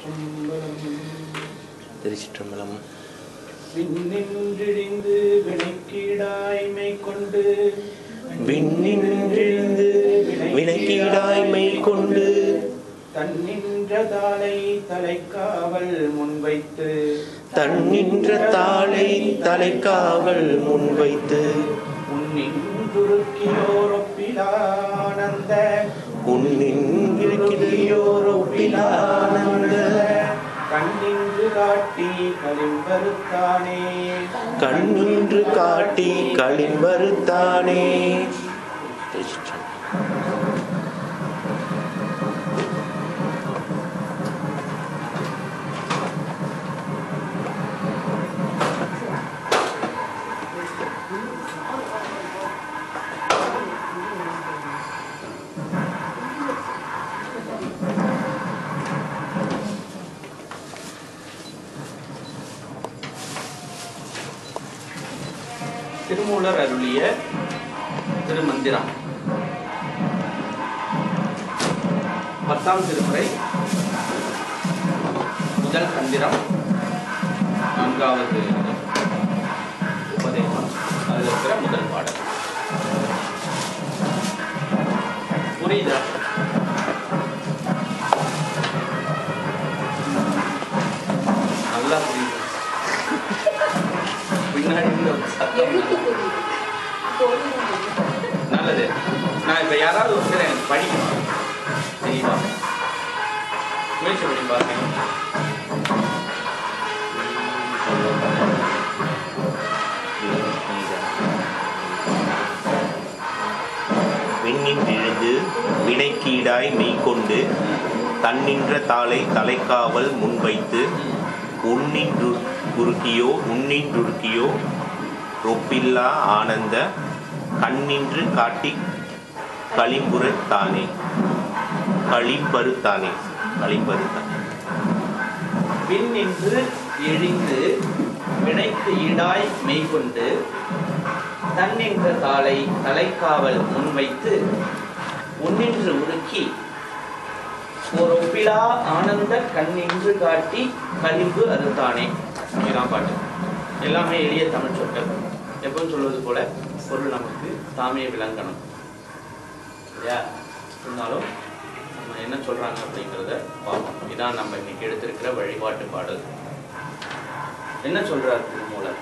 திருச்சிற்றம்பலம் திருச்சிற்றம்பலம் விண்ணின்றிழிந்து வினைக்கீடாய்மை கொண்டு விண்ணின்றிழிந்து வினைக்கீடாய்மை கொண்டு தன்னின்ற தாளை தலைக்காவல் முன்வைத்து தன்னின்ற தாளை தலைக்காவல் முன்வைத்து உன்னின்றுருக்கியோரொப்பிலானந்த உன்னின்றிருக்கியோரொப்பிலானந்த கண்ணின்று காட்டி கலிம்பருத்தானே கண்ணின்று காட்டி களிம்பருத்தானே திருச்சிற்றம்பலம் திருமூலர் அருளிய திருமந்திரம் பத்தாம் திருமுறை முதல் தந்திரம் நான்காவது உபதேசம் அதில் இருக்கிற முதல் பாடல் புரியுதா நல்லா புரியுது பின்னாடி இருந்து ஒரு சத்தம் நல்லது நான் இப்ப யாராவது ஒருத்தர் எனக்கு படிக்கணும் தெரியுமா முயற்சி பண்ணி பாருங்க விண்ணின்றிழுந்து வினைக்கீடாய் மெய்கொண்டு தன்னின்ற தாளை தலைக்காவல் முன்வைத்து உன்னின்று குறுக்கியோ உன்னின்றுருக்கியோ ரொப்பில்லா ஆனந்த கண்ணின்று காட்டி களிம்புறத்தானே களிம்பருத்தானே களிம்பருத்தானே பின் நின்று எழிந்து வினைக்கு ஈடாய் மெய்கொண்டு தன்னின்ற தாளை தலைக்காவல் முன்வைத்து உன்னின்று உருக்கி ஒரு ஒப்பிலா ஆனந்த கண்ணின்று காட்டி கலிம்பு அறுத்தானே இதுதான் பாட்டு எல்லாமே எளிய தமிழ் சொற்கள் எப்பவும் சொல்வது போல பொருள் நமக்கு தாமே விளங்கணும் இல்லையா இருந்தாலும் நம்ம என்ன சொல்றாங்க அப்படிங்கிறத பார்ப்போம் இதான் நம்ம இன்னைக்கு எடுத்திருக்கிற வழிபாட்டு பாடல் என்ன சொல்றார் திருமூலர்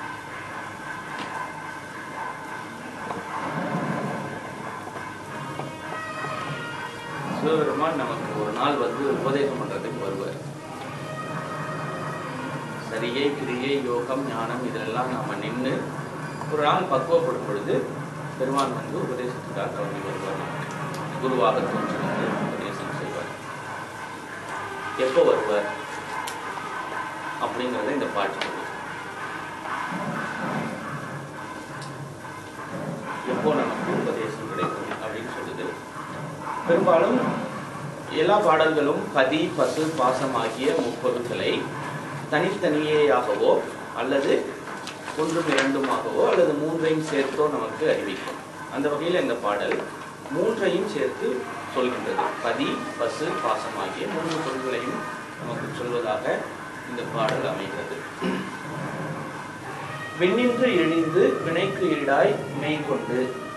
சிவபெருமான் நமக்கு ஒரு நாள் வந்து உபதேசம் பண்றதுக்கு வருவார் சரியை கிரியை யோகம் ஞானம் இதெல்லாம் நாம நின்று ஒரு நாள் பக்குவப்படும் பொழுது பெருமான் வந்து உபதேசத்துக்காக கிளம்பி வருவார் நமக்கு குருவாக தோன்றி வந்து உபதேசம் செய்வார் எப்போ வருவார் அப்படிங்கிறத இந்த பாட்டு சொல்லுது எப்போ நமக்கு உபதேசம் கிடைக்கும் அப்படின்னு சொல்லுது பெரும்பாலும் எல்லா பாடல்களும் பதி பசு பாசம் ஆகிய முப்பொருட்களை தனித்தனியேயாகவோ அல்லது ஒன்றும் இரண்டுமாகவோ அல்லது மூன்றையும் சேர்த்தோ நமக்கு அறிவிக்கும் அந்த வகையில் இந்த பாடல் மூன்றையும் சேர்த்து சொல்கின்றது பதி பசு பாசம் ஆகிய மூன்று பொருள்களையும் நமக்கு சொல்வதாக இந்த பாடல் அமைகிறது விண்ணின்று எழிந்து வினைக்கு ஈடாய் மெய்கொண்டு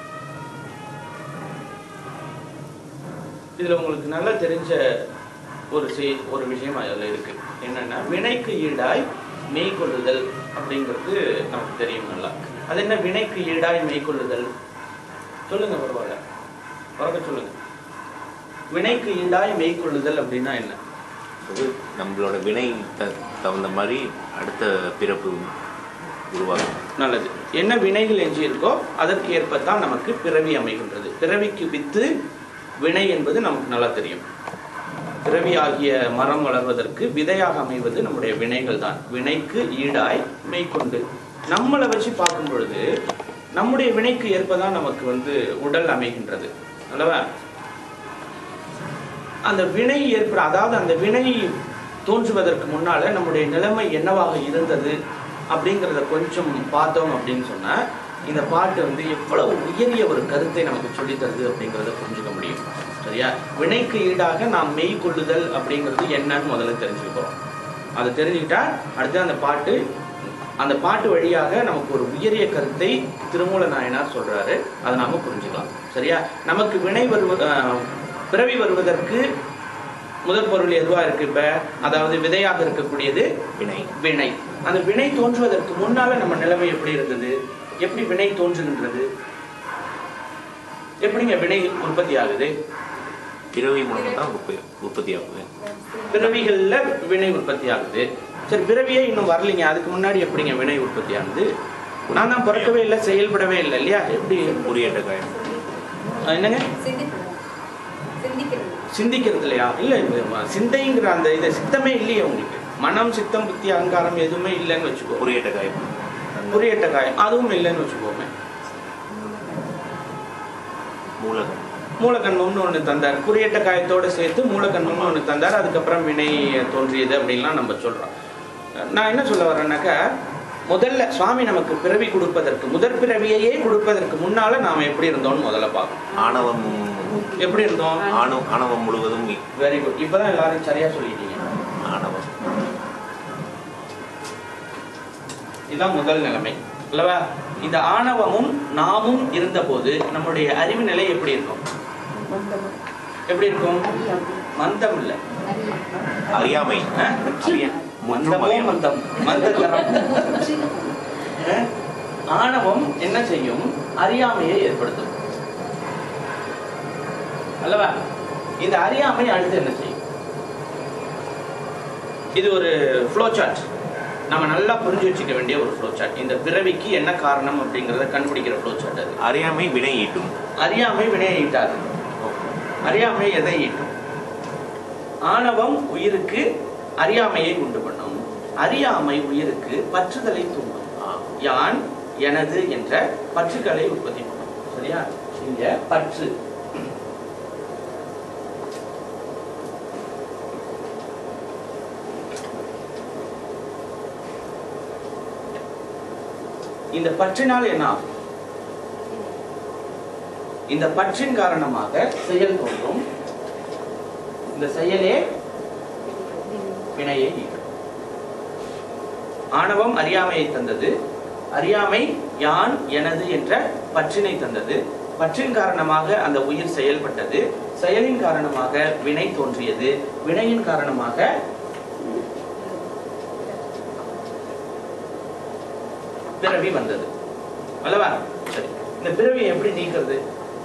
இதுல உங்களுக்கு நல்லா தெரிஞ்ச ஒரு செய் ஒரு விஷயம் அதில் இருக்கு என்னன்னா வினைக்கு ஈடாய் மெய்கொள்ளுதல் அப்படிங்கிறது நமக்கு தெரியும் நல்லா அது என்ன வினைக்கு ஈடாய் மெய்கொள்ளுதல் சொல்லுங்க பரவாயில்ல பரவாயில்ல சொல்லுங்க வினைக்கு ஈடாய் மெய்கொள்ளுதல் அப்படின்னா என்ன அது நம்மளோட வினை த- தகுந்த மாதிரி அடுத்த பிறப்பு உருவாகும் நல்லது என்ன வினைகள் எஞ்சி இருக்கோ அதற்கு ஏற்பத்தான் நமக்கு பிறவி அமைகின்றது பிறவிக்கு வித்து வினை என்பது நமக்கு நல்லா தெரியும் பிறவி ஆகிய மரம் வளர்வதற்கு விதையாக அமைவது நம்முடைய வினைகள் தான் வினைக்கு ஈடாய் மெய்க்கொண்டு நம்மளை வச்சு பார்க்கும் பொழுது நம்முடைய வினைக்கு ஏற்பதான் நமக்கு வந்து உடல் அமைகின்றது அல்லவா அந்த வினை ஏற்பட அதாவது அந்த வினை தோன்றுவதற்கு முன்னால நம்முடைய நிலைமை என்னவாக இருந்தது அப்படிங்கிறத கொஞ்சம் பார்த்தோம் அப்படின்னு சொன்னா இந்த பாட்டு வந்து எவ்வளவு உயரிய ஒரு கருத்தை நமக்கு சொல்லித் தருது அப்படிங்கிறத புரிஞ்சுக்க முடியும் சரியா வினைக்கு ஈடாக நாம் மெய் கொள்ளுதல் அப்படிங்கிறது என்னன்னு முதல்ல தெரிஞ்சுக்கிறோம் அதை தெரிஞ்சுக்கிட்டா அடுத்து அந்த பாட்டு அந்த பாட்டு வழியாக நமக்கு ஒரு உயரிய கருத்தை திருமூல நாயனார் சொல்றாரு அதை நாம புரிஞ்சுக்கலாம் சரியா நமக்கு வினை வருவது அஹ், பிறவி வருவதற்கு முதல் பொருள் எதுவா இருக்கு இப்ப அதாவது விதையாக இருக்கக்கூடியது வினை வினை அந்த வினை தோன்றுவதற்கு முன்னால நம்ம நிலைமை எப்படி இருந்தது எப்படி வினை தோன்றுகின்றது எப்படிங்க வினை உற்பத்தி ஆகுது பிறவி மூலம் தான் உற்பத்தி உற்பத்தி ஆகுது பிறவிகள்ல வினை உற்பத்தி ஆகுது சரி பிறவியே இன்னும் வரலைங்க அதுக்கு முன்னாடி எப்படிங்க வினை உற்பத்தி ஆகுது நான் தான் பிறக்கவே இல்லை செயல்படவே இல்லை இல்லையா எப்படி குறியேட்ட காயம் அஹ் என்னங்க சிந்திக்கணும் சிந்திக்கணும் சிந்திக்கிறது இல்லையா இல்ல இப்ப சிந்தைங்கிற அந்த இது சித்தமே இல்லையே உங்களுக்கு மனம் சித்தம் புத்தி அகங்காரம் எதுவுமே இல்லைன்னு வச்சுக்கோ குறியேட்ட காயம் குறியேட்ட காயம் அதுவும் இல்லைன்னு வச்சுக்கோமே மூலகம் மூலக்கண்மம்னு ஒன்று தந்தார் குறியேட்ட காயத்தோட சேர்த்து மூலக்கண்மம்னு ஒன்று தந்தார் அதுக்கப்புறம் வினை தோன்றியது அப்படின்லாம் நம்ம சொல்றோம் நான் என்ன சொல்ல வரேன்னாக்கா முதல்ல சுவாமி நமக்கு பிறவி கொடுப்பதற்கு முதற் பிறவியையே கொடுப்பதற்கு முன்னால நாம எப்படி இருந்தோம்னு முதல்ல பார்க்கணும் ஆணவம் எப்படி இருந்தோம் ஆணவ ஆணவம் முழுவதும் வெரி குட் இப்பதான் எல்லாரும் சரியா சொல்லிட்டீங்க ஆணவம் இதுதான் முதல் நிலைமை அல்லவா இந்த ஆணவமும் நாமும் இருந்தபோது நம்முடைய அறிவு நிலை எப்படி இருக்கும் எப்படி இருக்கும் மந்தம் இல்லை அறியாமை அஹ்? அறிய முற்றும் மந்தமோ அறியாமை மந்தம் மந்ததரம் அஹ்? ஆணவம் என்ன செய்யும் அறியாமையை ஏற்படுத்தும் அல்லவா இந்த அறியாமை அடுத்து என்ன செய்யும் இது ஒரு ஃப்ளோ சார்ட் நம்ம நல்லா புரிஞ்சு வச்சுக்க வேண்டிய ஒரு ஃப்ளோ சார்ட் இந்த பிறவிக்கு என்ன காரணம் அப்படிங்கறத கண்டுபிடிக்கிற ஃப்ளோ சார்ட் அது அறியாமை வினை ஈட்டும் அறியாமை வினையை ஈட்டாது அறியாமை எதை ஈட்டும் ஆணவம் உயிருக்கு அறியாமையை உண்டு பண்ணும் அறியாமை உயிருக்கு பற்றுதலை தூண்டும் யான் எனது என்ற பற்றுகளை உற்பத்தி பண்ணும் சரியா இங்க பற்று இந்த பற்றினால் என்ன ஆகும் இந்த பற்றின் காரணமாக செயல் தோன்றும் இந்த செயலே வினையை ஈட்டும் ஆணவம் அறியாமையை தந்தது அறியாமை யான் எனது என்ற பற்றினை தந்தது பற்றின் காரணமாக அந்த உயிர் செயல்பட்டது செயலின் காரணமாக வினை தோன்றியது வினையின் காரணமாக பிறவி வந்தது அல்லவா சரி இந்த பிறவியை எப்படி நீக்கிறது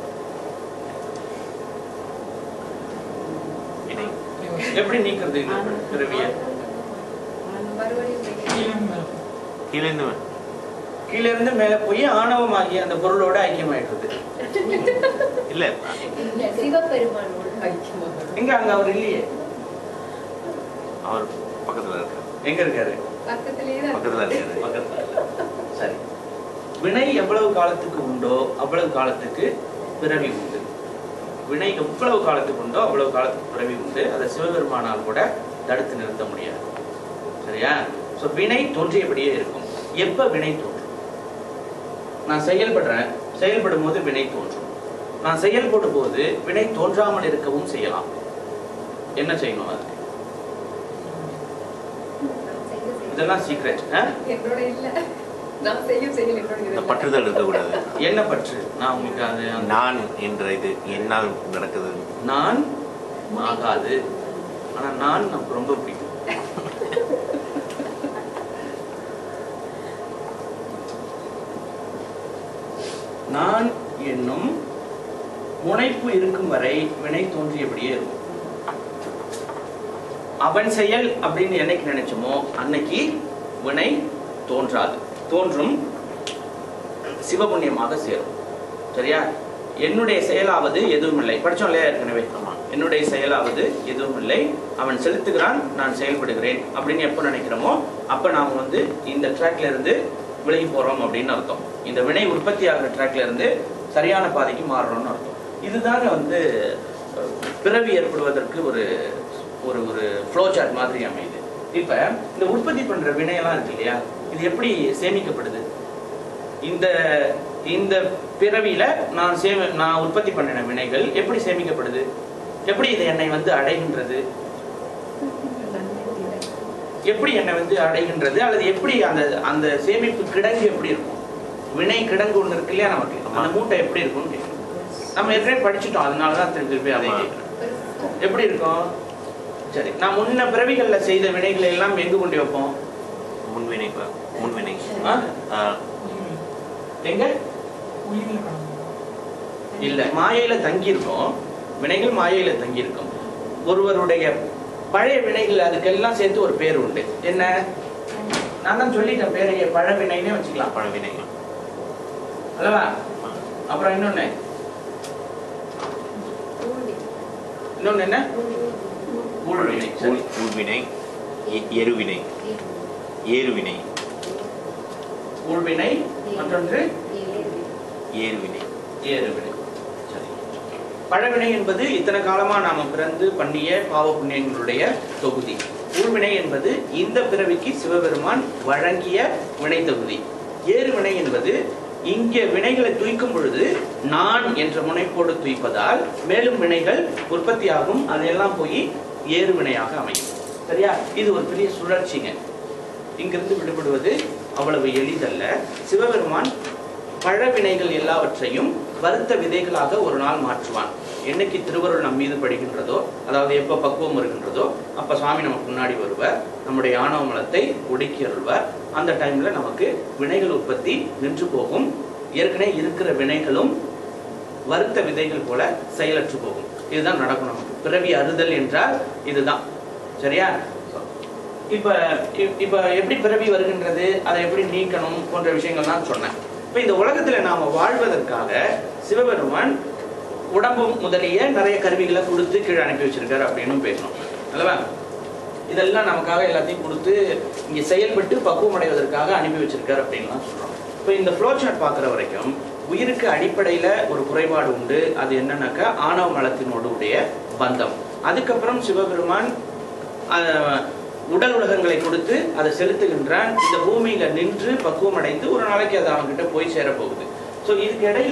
வினை எப்படி நீக்கிறது இந்த பிறவியை மறுபடியும் கீழேந்து கீழ இருந்து மேல போய் ஆணவமாகிய அந்த பொருளோட ஐக்கியமாயிடுறது இல்ல சிவபெருமானோட ஐக்கியமாக எங்க அங்க அவர் இல்லையே அவர் பக்கத்துல இருக்கார் எங்க இருக்காரு பக்கத்திலேயே தான் பக்கத்துல இருக்காரு பக்கத்துல இல்ல. சரி வினை எவ்வளவு காலத்துக்கு உண்டோ அவ்வளவு காலத்துக்கு பிறவி உண்டு வினை எவ்வளவு காலத்துக்கு உண்டோ அவ்வளவு காலத்துக்கு பிறவி உண்டு அதை சிவபெருமானால் கூட தடுத்து நிறுத்த முடியாது சரியா சோ வினை தோன்றியபடியே இருக்கும் எப்ப வினை தோன்றும் நான் செயல்படுறேன் செயல்படும் போது வினை தோன்றும் நான் செயல்படும் போது வினை தோன்றாமல் இருக்கவும் செய்யலாம் என்ன செய்யணும் அது இதெல்லாம் சீக்ரெட் என்னோட இல்ல நான் செய்யும் செயல் என்னோட இந்த இல்ல. பற்றுதல் இருக்கக்கூடாது என்ன பற்று நான் உங்களுக்கு அது அந்த நான் என்ற இது என்னால் நடக்குது நான் ஆகாது ஆனா நான் நமக்கு ரொம்ப பிடிக்கும் நான் என்னும் முனைப்பு இருக்கும் வரை வினை தோன்றியபடியே இருக்கும் அவன் செயல் அப்படின்னு என்னைக்கு நினைச்சோமோ அன்னைக்கு வினை தோன்றாது தோன்றும் சிவபுண்ணியமாக சேரும் சரியா என்னுடைய செயலாவது எதுவும் இல்லை படிச்சோம் இல்லையா ஏற்கனவே ஆமா. என்னுடைய செயலாவது எதுவும் இல்லை அவன் செலுத்துகிறான் நான் செயல்படுகிறேன் அப்படின்னு எப்போ நினைக்கிறோமோ அப்ப நாம் வந்து இந்த ட்ராக்ல இருந்து விலகி போறோம் அப்படின்னு அர்த்தம் இந்த வினை உற்பத்தி ஆகிற ட்ராக்ல இருந்து சரியான பாதைக்கு மாறுறோம்னு அர்த்தம் இதுதாங்க வந்து அஹ், பிறவி ஏற்படுவதற்கு ஒரு ஒரு ஒரு ஃப்ளோ சார்ட் மாதிரி அமையுது இப்ப இந்த உற்பத்தி பண்ற வினையெல்லாம் இருக்கு இல்லையா இது எப்படி சேமிக்கப்படுது இந்த இந்த பிறவியில நான் சேமி நான் உற்பத்தி பண்ணின வினைகள் எப்படி சேமிக்கப்படுது எப்படி இது என்னை வந்து அடைகின்றது எப்படி என்னை வந்து அடைகின்றது அல்லது எப்படி அந்த அந்த சேமிப்பு கிடங்கு எப்படி இருக்கும் வினை கிடங்கு ஒன்று இருக்கு இல்லையா நமக்கு அந்த மூட்டை எப்படி இருக்கும்னு கேட்கணும் நம்ம ஏற்கனவே படிச்சுட்டோம் அதனால தான் திருப்பி திருப்பி அதை ஆமா. கேட்குறேன் எப்படி இருக்கும் சரி நான் முன்ன பிறவிகள்ல செய்த வினைகளை எல்லாம் எங்கு கொண்டு வைப்போம் முன்வினை ப- முன்வினை ஆ? ஆ, எங்க இல்ல மாயையில தங்கி இருக்கோம் வினைகள் மாயையில தங்கி இருக்கும் ஒருவருடைய பழைய வினைகள் அதுக்கெல்லாம் சேர்த்து ஒரு பேர் உண்டு என்ன நான் தான் சொல்லிட்டேன் பேரைய பழ வினைன்னே வச்சுக்கலாம் பழவினை அல்லவா ஆ. அப்புறம் இன்னொன்னு இன்னொன்னு என்ன ஊழ்வினை சரி ஊழ்- ஊழ்வினை எ- எருவினை ஏறுவினை ஊழ்வினை மற்றொன்று ஏறுவினை ஏறுவினை சரி பழவினை என்பது இத்தனை காலமா நாம பிறந்து பண்ணிய பாவ புண்ணியங்களுடைய தொகுதி ஊழ்வினை என்பது இந்த பிறவிக்கு சிவபெருமான் வழங்கிய வினை தொகுதி ஏறுவினை என்பது இங்கே வினைகளை துய்க்கும் பொழுது நான் என்ற முனைப்போடு துய்ப்பதால் மேலும் வினைகள் உற்பத்தியாகும் அதெல்லாம் போய் ஏறுவினையாக அமையும் சரியா இது ஒரு பெரிய சுழற்சிங்க இங்கிருந்து விடுபடுவது அவ்வளவு எளிதல்ல சிவபெருமான் பழவினைகள் எல்லாவற்றையும் வருத்த விதைகளாக ஒரு நாள் மாற்றுவான் என்னைக்கு திருவருள் நம் மீது படுகின்றதோ அதாவது எப்போ பக்குவம் வருகின்றதோ அப்ப சுவாமி நமக்கு முன்னாடி வருவார் நம்முடைய ஆணவ மலத்தை ஒடுக்கி அருள்வார் அந்த டைம்ல நமக்கு வினைகள் உற்பத்தி நின்று போகும் ஏற்கனவே இருக்கிற வினைகளும் வருத்த விதைகள் போல செயலற்று போகும் இதுதான் நடக்கும் நமக்கு பிறவி அறுதல் என்றால் இதுதான் சரியா இப்ப இ- இப்ப எப்படி பிறவி வருகின்றது அதை எப்படி நீக்கணும் போன்ற விஷயங்கள் தான் சொன்னேன் இப்ப இந்த உலகத்துல நாம வாழ்வதற்காக சிவபெருமான் உடம்பு முதலிய நிறைய கருவிகளை கொடுத்து கீழே அனுப்பி வச்சிருக்காரு அப்படின்னு பேசணும் அல்லவா இதெல்லாம் நமக்காக எல்லாத்தையும் கொடுத்து இங்க செயல்பட்டு பக்குவம் அடைவதற்காக அனுப்பி வச்சிருக்காரு அப்படின்லாம் சொல்றோம் இப்போ இந்த ஃப்ளோ சார்ட் பார்க்குற வரைக்கும் உயிருக்கு அடிப்படையில ஒரு குறைபாடு உண்டு அது என்னன்னாக்கா ஆணவ மலத்தினோடு உடைய பந்தம் அதுக்கப்புறம் சிவபெருமான் அஹ், உடல் உலகங்களை கொடுத்து அதை செலுத்துகின்றான் இந்த பூமியில நின்று பக்குவம் அடைந்து ஒரு நாளைக்கு அது அவன்கிட்ட போய் சேரப்போகுது ஸோ இதுக்கு இடையில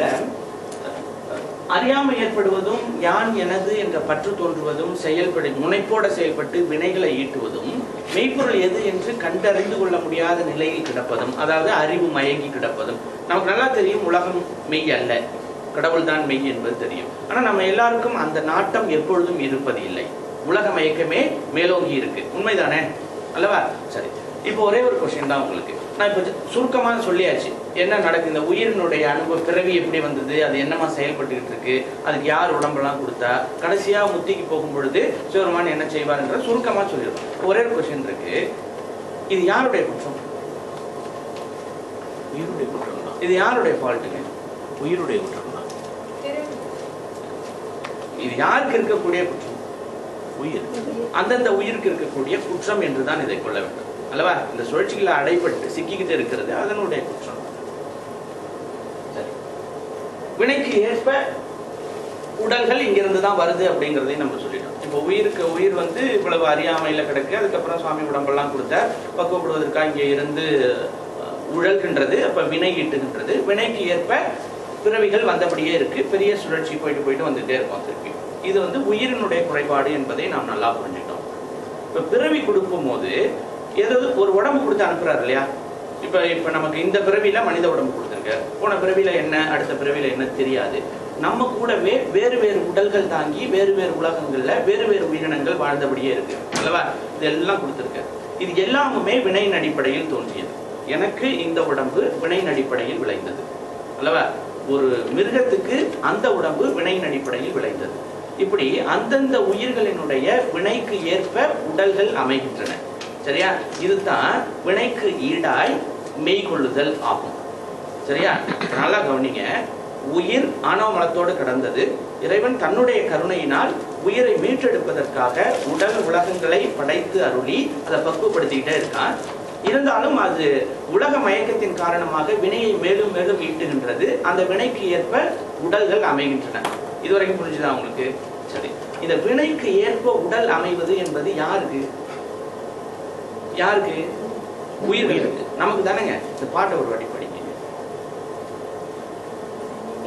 அறியாமை ஏற்படுவதும் யான் எனது என்ற பற்று தோன்றுவதும் செயல்படு முனைப்போட செயல்பட்டு வினைகளை ஈட்டுவதும் மெய்ப்பொருள் எது என்று கண்டறிந்து கொள்ள முடியாத நிலையில் கிடப்பதும் அதாவது அறிவு மயங்கி கிடப்பதும் நமக்கு நல்லா தெரியும் உலகம் மெய் அல்ல கடவுள் தான் மெய் என்பது தெரியும் ஆனா நம்ம எல்லாருக்கும் அந்த நாட்டம் எப்பொழுதும் இருப்பது இல்லை உலக மயக்கமே மேலோங்கி இருக்கு உண்மைதானே அல்லவா சரி இப்போ ஒரே ஒரு கொஸ்டின் தான் உங்களுக்கு நான் இப்போ சுருக்கமா சொல்லியாச்சு என்ன நடக்குது இந்த உயிரினுடைய அனுபவ பிறவி எப்படி வந்தது அது என்னமா செயல்பட்டுக்கிட்டு இருக்கு அதுக்கு யார் உடம்பெல்லாம் கொடுத்தா கடைசியா முத்திக்கு போகும் பொழுது சிவருமான் என்ன செய்வார்ன்ற சுருக்கமா சொல்லிடுறோம் ஒரே ஒரு கொஸ்டின் இருக்கு இது யாருடைய குற்றம் உயிருடைய குற்றம் தான் இது யாருடைய ஃபால்ட்டுங்க உயிருடைய குற்றம் தான் இது யாருக்கு இருக்கக்கூடிய குற்றம் உயிர் அந்தந்த உயிருக்கு இருக்கக்கூடிய குற்றம் என்றுதான் இதை கொள்ள வேண்டும் அல்லவா இந்த சுழற்சிகளை அடைபட்டு சிக்கிக்கிட்டு இருக்கிறது அதனுடைய குற்றம் சரி வினைக்கு ஏற்ப உடல்கள் இங்கிருந்து தான் வருது அப்படிங்கிறதையும் நம்ம சொல்லிட்டோம் இப்போ உயிருக்கு உயிர் வந்து இவ்வளவு அறியாமையில கிடக்கு அதுக்கப்புறம் சுவாமி உடம்பெல்லாம் கொடுத்தார் பக்குவப்படுவதற்காக இங்கே இருந்து அஹ், உழல்கின்றது அப்ப வினை ஈட்டுகின்றது வினைக்கு ஏற்ப பிறவிகள் வந்தபடியே இருக்கு பெரிய சுழற்சி போயிட்டு போயிட்டு வந்துட்டே இருக்கும் திருப்பி இது வந்து உயிரினுடைய குறைபாடு என்பதை நாம் நல்லா புரிஞ்சுட்டோம் இப்ப பிறவி கொடுக்கும் போது ஏதாவது ஒரு உடம்பு கொடுத்து அனுப்புறாரு இல்லையா இப்ப இப்ப நமக்கு இந்த பிறவியில மனித உடம்பு கொடுத்துருக்காரு போன பிறவியில என்ன அடுத்த பிறவியில என்ன தெரியாது நம்ம கூடவே வேறு வேறு உடல்கள் தாங்கி வேறு வேறு உலகங்கள்ல வேறு வேறு உயிரினங்கள் வாழ்ந்தபடியே இருக்கு அல்லவா இதெல்லாம் கொடுத்துருக்காரு இது எல்லாமுமே வினையின் அடிப்படையில் தோன்றியது எனக்கு இந்த உடம்பு வினையின் அடிப்படையில் விளைந்தது அல்லவா ஒரு மிருகத்துக்கு அந்த உடம்பு வினையின் அடிப்படையில் விளைந்தது இப்படி அந்தந்த உயிர்களினுடைய வினைக்கு ஏற்ப உடல்கள் அமைகின்றன சரியா இதுதான் வினைக்கு ஈடாய் மெய்கொள்ளுதல் ஆகும் சரியா இப்ப நல்லா கவனிங்க உயிர் ஆணவ மலத்தோடு கிடந்தது இறைவன் தன்னுடைய கருணையினால் உயிரை மீட்டெடுப்பதற்காக உடல் உலகங்களை படைத்து அருளி அதை பக்குவப்படுத்திக்கிட்டே இருக்கான் இருந்தாலும் அது உலக மயக்கத்தின் காரணமாக வினையை மேலும் மேலும் ஈட்டுகின்றது அந்த வினைக்கு ஏற்ப உடல்கள் அமைகின்றன இதுவரைக்கும் புரிஞ்சுதா உங்களுக்கு சரி இந்த வினைக்கு ஏற்ப உடல் அமைவது என்பது யாருக்கு யாருக்கு உயிர்களுக்கு நமக்கு தானேங்க இந்த பாட்டை ஒரு வாட்டி படிங்க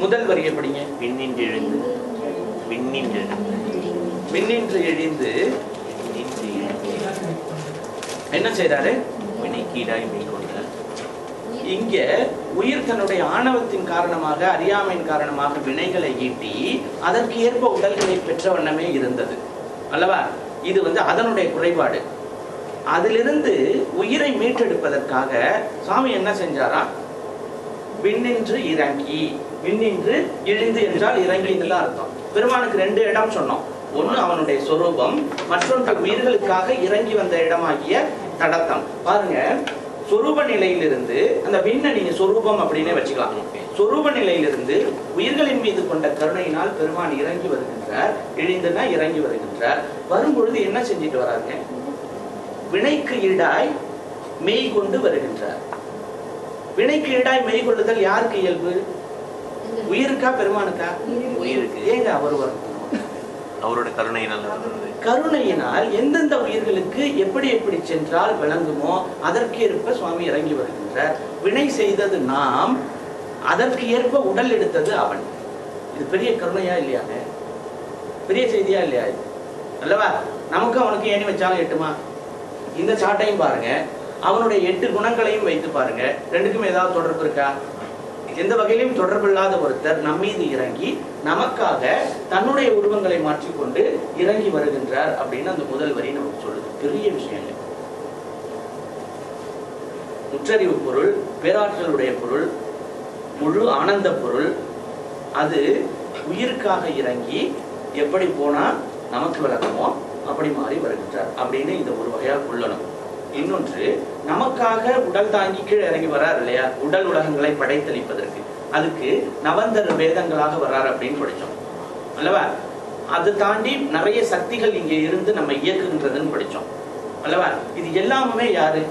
முதல் வரி எப்படிங்க விண்ணின்று எழுந்து விண்ணின்று எழுந்து விண்ணின்று எழுந்து விண்ணின்று எழுந்து என்ன செய்றாரு வினைக்கீடாய் மெய்கொண்ட இங்க உயிர் தன்னுடைய ஆணவத்தின் காரணமாக அறியாமையின் காரணமாக வினைகளை ஈட்டி அதற்கு ஏற்ப உடல்களை பெற்ற வண்ணமே இருந்தது அல்லவா இது வந்து அதனுடைய குறைபாடு அதிலிருந்து உயிரை மீட்டெடுப்பதற்காக சுவாமி என்ன செஞ்சாரா விண்ணின்று இறங்கி விண்ணின்று இழிந்து என்றால் இறங்கின்னு அர்த்தம் பெருமானுக்கு ரெண்டு இடம் சொன்னோம் ஒண்ணு அவனுடைய சொரூபம் மற்றொன்று உயிர்களுக்காக இறங்கி வந்த இடமாகிய தடத்தம் பாருங்க சொரூப நிலையிலிருந்து அந்த விண்ணை நீங்க சொரூபம் அப்படின்னே வச்சுக்கலாம் Okay. சொரூப நிலையிலிருந்து உயிர்களின் மீது கொண்ட கருணையினால் பெருமான் இறங்கி வருகின்றார் இழிந்துனா இறங்கி வருகின்றார் வரும்பொழுது என்ன செஞ்சுட்டு வராங்க வினைக்கு ஈடாய் மெய் கொண்டு வருகின்றார் வினைக்கு ஈடாய் மெய் கொள்ளுதல் யாருக்கு இயல்பு உயிருக்கா பெருமானுக்கா உயிருக்கு ஏங்க அவர் வரும் அவரோட கருணையினால் வருவது கருணையினால் எந்தெந்த உயிர்களுக்கு எப்படி எப்படி சென்றால் விளங்குமோ அதற்கேற்ப சுவாமி இறங்கி வருகின்றார் வினை செய்தது நாம் அதற்கு ஏற்ப உடல் எடுத்தது அவன் இது பெரிய கருணையா இல்லையாங்க பெரிய செய்தியா இல்லையா இது அல்லவா நமக்கு அவனுக்கு ஏணி வச்சாலும் எட்டுமா இந்த சாட்டையும் பாருங்க அவனுடைய எட்டு குணங்களையும் வைத்து பாருங்க ரெண்டுக்கும் ஏதாவது தொடர்பு இருக்கா எந்த வகையிலும் தொடர்பில்லாத ஒருத்தர் நம்மீது இறங்கி நமக்காக தன்னுடைய உருவங்களை மாற்றிக்கொண்டு இறங்கி வருகின்றார் அப்படின்னு அந்த முதல் வரி நமக்கு சொல்லுது பெரிய விஷயங்க முற்றறிவு பொருள் பேராற்றலுடைய பொருள் முழு ஆனந்த பொருள் அது உயிருக்காக இறங்கி எப்படி போனா நமக்கு விளக்கமோ அப்படி மாறி வருகின்றார் அப்படின்னு இந்த ஒரு வகையா கொள்ளணும் இன்னொன்று நமக்காக உடல் தாங்கி கீழே இறங்கி வரார் இல்லையா உடல் உலகங்களை படைத்தளிப்பதற்கு அதுக்கு நவந்தர் வேதங்களாக வர்றார் அப்படின்னு படிச்சோம் அல்லவா அது தாண்டி நிறைய சக்திகள் இங்கே இருந்து நம்ம இயக்குகின்றதுன்னு படிச்சோம் அல்லவா இது எல்லாமே யாரு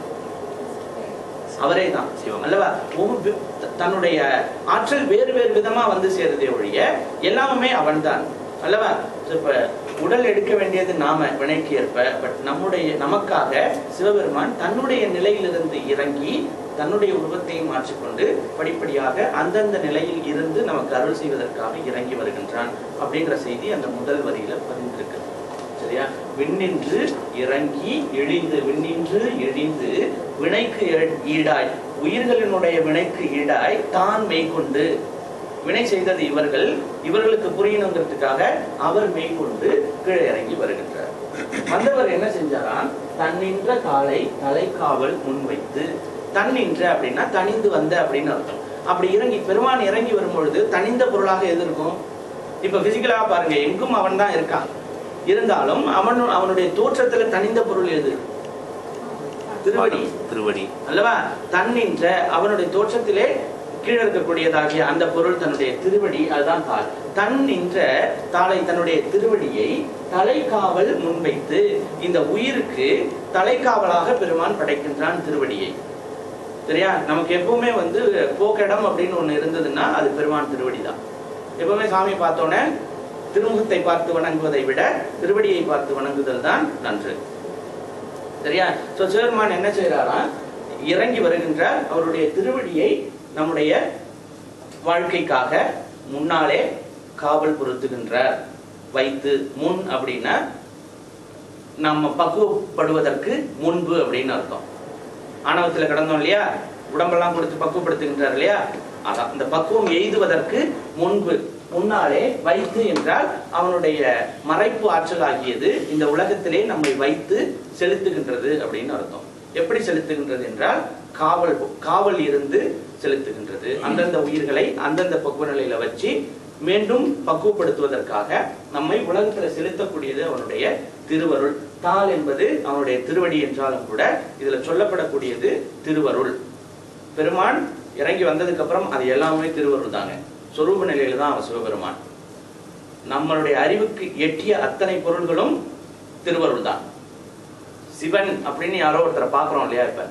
அவரே தான் சிவம். அல்லவா ஒவ்வொரு த- தன்னுடைய ஆற்றல் வேறு வேறு விதமா வந்து சேருதே ஒழிய எல்லாமே அவன்தான் அல்லவா இப்ப உடல் எடுக்க வேண்டியது நாம வினைக்கு ஏற்ப பட் நம்முடைய நமக்காக சிவபெருமான் தன்னுடைய நிலையிலிருந்து இறங்கி தன்னுடைய உருவத்தை மாற்றிக்கொண்டு படிப்படியாக அந்தந்த நிலையில் இருந்து நமக்கு அருள் செய்வதற்காக இறங்கி வருகின்றான் அப்படின்ற செய்தி அந்த முதல் வரியில பதிந்திருக்கு சரியா விண்ணின்று இறங்கி எழிந்து விண்ணின்று எழிந்து வினைக்கு ஏ- ஈடாய் உயிர்களினுடைய வினைக்கு ஈடாய் தான் மெய்கொண்டு வினை செய்தது இவர்கள் இவர்களுக்கு புரியணுங்கிறதுக்காக அவர் மெய்கொண்டு கீழே இறங்கி வருகின்றார் வந்தவர் என்ன செஞ்சாராம் தன்னின்ற காலை தலைக்காவல் முன்வைத்து தன்னின்ற அப்படின்னா தனிந்து வந்த அப்படின்னு அர்த்தம் அப்படி இறங்கி பெருமான் இறங்கி வரும்பொழுது தனிந்த பொருளாக எது இருக்கும் இப்ப பிசிக்கலா பாருங்க எங்கும் அவன் தான் இருக்கான் இருந்தாலும் அவன் அவனுடைய தோற்றத்துல தனிந்த பொருள் எது திருவடி திருவடி அல்லவா தன்னின்ற அவனுடைய தோற்றத்திலே கீழே இருக்கக்கூடியதாகிய அந்த பொருள் தன்னுடைய திருவடி அதுதான் தாள் தன் நின்ற தாளை தன்னுடைய திருவடியை தலைக்காவல் முன்வைத்து இந்த உயிருக்கு தலைக்காவலாக பெருமான் படைக்கின்றான் திருவடியை சரியா நமக்கு எப்பவுமே வந்து போக்கிடம் அப்படின்னு ஒண்ணு இருந்ததுன்னா அது பெருமான் திருவடி தான் எப்பவுமே சாமி பார்த்தோன்னே திருமுகத்தை பார்த்து வணங்குவதை விட திருவடியை பார்த்து வணங்குதல் தான் நன்று சரியா சோ சிவபெருமான் என்ன செய்யறாராம் இறங்கி வருகின்றார் அவருடைய திருவடியை நம்முடைய வாழ்க்கைக்காக முன்னாலே காவல் பொருத்துகின்றார் வைத்து முன் அப்படின்னா நம்ம பக்குவப்படுவதற்கு முன்பு அப்படின்னு அர்த்தம் ஆணவத்துல கிடந்தோம் இல்லையா உடம்பெல்லாம் கொடுத்து பக்குவப்படுத்துகின்றார் இல்லையா அதான் இந்த பக்குவம் எய்துவதற்கு முன்பு முன்னாலே வைத்து என்றால் அவனுடைய மறைப்பு ஆற்றல் ஆகியது இந்த உலகத்திலே நம்மை வைத்து செலுத்துகின்றது அப்படின்னு அர்த்தம் எப்படி செலுத்துகின்றது என்றால் காவல் காவல் இருந்து செலுத்துகின்றது அந்தந்த உயிர்களை அந்தந்த பக்குவ நிலையில வச்சு மீண்டும் பக்குவப்படுத்துவதற்காக நம்மை உலகத்துல செலுத்தக்கூடியது அவனுடைய திருவருள் தாள் என்பது அவனுடைய திருவடி என்றாலும் கூட இதுல சொல்லப்படக்கூடியது திருவருள் பெருமான் இறங்கி வந்ததுக்கு அப்புறம் அது எல்லாமே திருவருள் தாங்க சொரூப நிலையில தான் அவன் சிவபெருமான் நம்மளுடைய அறிவுக்கு எட்டிய அத்தனை பொருள்களும் திருவருள் தான் சிவன் அப்படின்னு யாரோ ஒருத்தரை பார்க்கிறோம் இல்லையா இப்ப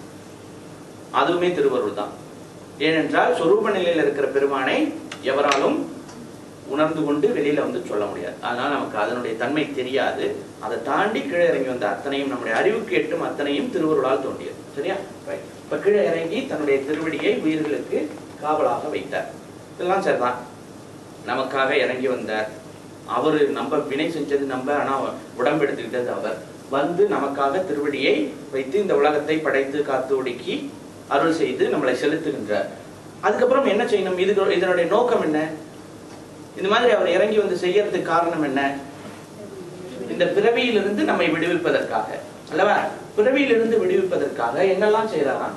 அதுவுமே திருவருள் தான் ஏனென்றால் சொரூப நிலையில இருக்கிற பெருமானை எவராலும் உணர்ந்து கொண்டு வெளியில வந்து சொல்ல முடியாது அதனால நமக்கு அதனுடைய தன்மை தெரியாது அதை தாண்டி கீழே இறங்கி வந்த அத்தனையும் நம்முடைய அறிவுக்கு எட்டும் அத்தனையும் திருவருளால் தோன்றியது சரியா இப்ப கீழே இறங்கி தன்னுடைய திருவடியை உயிர்களுக்கு காவலாக வைத்தார் இதெல்லாம் சரிதான் நமக்காக இறங்கி வந்தார் அவரு நம்ம வினை செஞ்சது நம்ம ஆனா உடம்பு எடுத்துக்கிட்டது அவர் வந்து நமக்காக திருவடியை வைத்து இந்த உலகத்தை படைத்து காத்து ஒடுக்கி அருள் செய்து நம்மளை செலுத்துகின்றார் அதுக்கப்புறம் என்ன செய்யணும் இது இதனுடைய நோக்கம் என்ன இந்த மாதிரி அவர் இறங்கி வந்து செய்யறதுக்கு காரணம் என்ன இந்த பிறவியிலிருந்து நம்மை விடுவிப்பதற்காக அல்லவா பிறவியிலிருந்து விடுவிப்பதற்காக என்னெல்லாம் செய்யறாராம்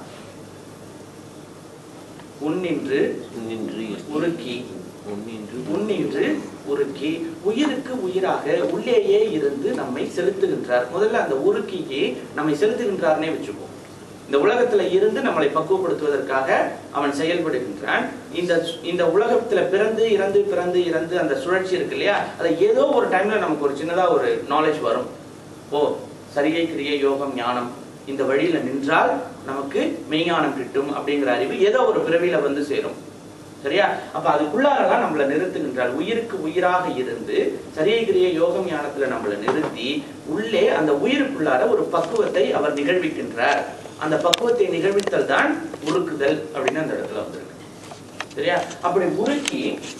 உன்னின்று நின்று உருக்கி முன்னின்று முன்னின்று உருக்கி உயிருக்கு உயிராக உள்ளேயே இருந்து நம்மை செலுத்துகின்றார் முதல்ல அந்த உருக்கிக்கு நம்மை செலுத்துகின்றார்னே வச்சுப்போம் இந்த உலகத்துல இருந்து நம்மளை பக்குவப்படுத்துவதற்காக அவன் செயல்படுகின்றான் இந்த இந்த உலகத்துல பிறந்து இறந்து பிறந்து இறந்து அந்த சுழற்சி இருக்கு இல்லையா அதை ஏதோ ஒரு டைம்ல நமக்கு ஒரு சின்னதா ஒரு நாலேஜ் வரும் ஓ சரியை கிரியை யோகம் ஞானம் இந்த வழியில நின்றால் நமக்கு மெய்ஞானம் கிட்டும் அப்படிங்கிற அறிவு ஏதோ ஒரு பிறவியில வந்து சேரும் சரியா அப்ப அதுக்குள்ளாரலாம் நம்மளை நிறுத்துகின்றார் உயிருக்கு உயிராக இருந்து சரியை கிரிய யோகம் ஞானத்துல நம்மளை நிறுத்தி உள்ளே அந்த உயிருக்குள்ளார ஒரு பக்குவத்தை அவர் நிகழ்விக்கின்றார் அந்த பக்குவத்தை நிகழ்வித்தல் தான் உருக்குதல் அப்படின்னு அந்த இடத்துல வந்திருக்கு சரியா அப்படி உருக்கி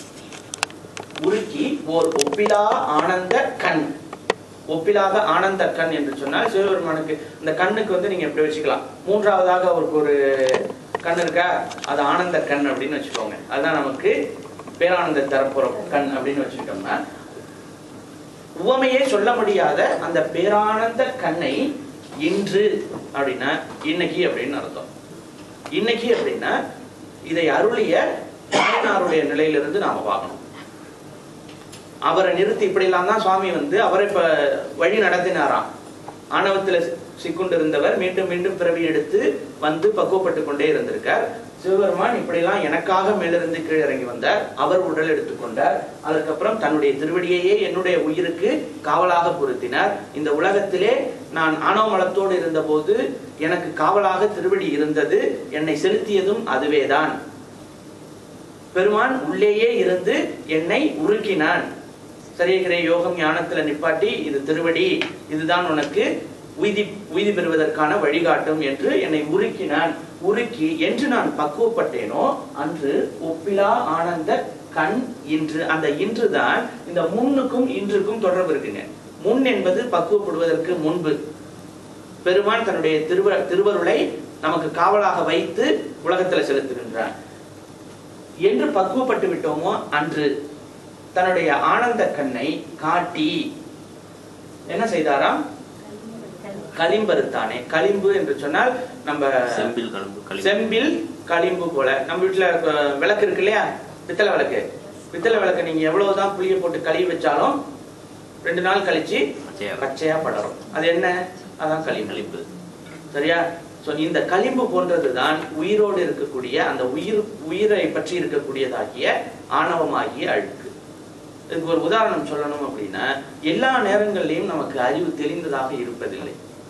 உருக்கி ஓர் ஒப்பிலா ஆனந்த கண் ஒப்பிலாத ஆனந்த கண் என்று சொன்னால் சிவபெருமானுக்கு இந்த கண்ணுக்கு வந்து நீங்க எப்படி வச்சுக்கலாம் மூன்றாவதாக அவருக்கு ஒரு கண் இருக்கா அது ஆனந்த கண் அப்படின்னு வச்சுக்கோங்க அதுதான் நமக்கு பேரானந்த தரப்புற கண் அப்படின்னு வச்சுக்கிட்டோம்னா உவமையே சொல்ல முடியாத அந்த பேரானந்த கண்ணை இன்று அப்படின்னா இன்னைக்கு அப்படின்னு அர்த்தம் இன்னைக்கு அப்படின்னா இதை அருளிய நாயனாருடைய நிலையிலிருந்து நாம பார்க்கணும் அவரை நிறுத்தி இப்படிலாம் தான் சுவாமி வந்து அவரை இப்ப வழி நடத்தினாராம் ஆணவத்துல சி- சிக்குண்டிருந்தவர் மீண்டும் மீண்டும் பிறவி எடுத்து வந்து பக்குவப்பட்டு கொண்டே இருந்திருக்கார் சிவபெருமான் இப்படிலாம் எனக்காக மேலிருந்து கீழே இறங்கி வந்தார் அவர் உடல் எடுத்துக்கொண்டார் அதற்கப்புறம் தன்னுடைய திருவடியையே என்னுடைய உயிருக்கு காவலாக பொருத்தினார் இந்த உலகத்திலே நான் ஆணவ மலத்தோடு இருந்தபோது எனக்கு காவலாக திருவடி இருந்தது என்னை செலுத்தியதும் அதுவேதான் பெருமான் உள்ளேயே இருந்து என்னை உருக்கினான் சரியகிரை யோகம் ஞானத்துல நிப்பாட்டி இது திருவடி இதுதான் உனக்கு உய்தி உய்தி பெறுவதற்கான வழிகாட்டும் என்று என்னை உருக்கினான் உருக்கி என்று நான் பக்குவப்பட்டேனோ அன்று ஒப்பிலா ஆனந்த கண் இன்று அந்த இன்று தான் இந்த முன்னுக்கும் இன்றுக்கும் தொடர்பு இருக்குங்க முன் என்பது பக்குவப்படுவதற்கு முன்பு பெருமான் தன்னுடைய திருவ திருவருளை நமக்கு காவலாக வைத்து உலகத்துல செலுத்துகின்றான் என்று பக்குவப்பட்டு விட்டோமோ அன்று தன்னுடைய ஆனந்த கண்ணை காட்டி என்ன செய்தாராம் களிம்பருத்தானே களிம்பு என்று சொன்னால் நம்ம செம்பில் கலந்து களி செம்பில் களிம்பு போல நம்ம வீட்டுல அஹ், விளக்கு இருக்கு இல்லையா பித்தளை விளக்கு பித்தளை விளக்கு நீங்க எவ்வளவுதான் புளிய போட்டு கழுவி வச்சாலும் ரெண்டு நாள் கழிச்சு பச்சையா பச்சையா படரும் அது என்ன அதான் களிம்பு களிம்பு சரியா சோ இந்த களிம்பு போன்றதுதான் உயிரோடு இருக்கக்கூடிய அந்த உயிர் உயிரை பற்றி இருக்கக்கூடியதாகிய ஆணவமாகிய அழுக்கு இதுக்கு ஒரு உதாரணம் சொல்லணும் அப்படின்னா எல்லா நேரங்கள்லயும் நமக்கு அறிவு தெளிந்ததாக இருப்பதில்லை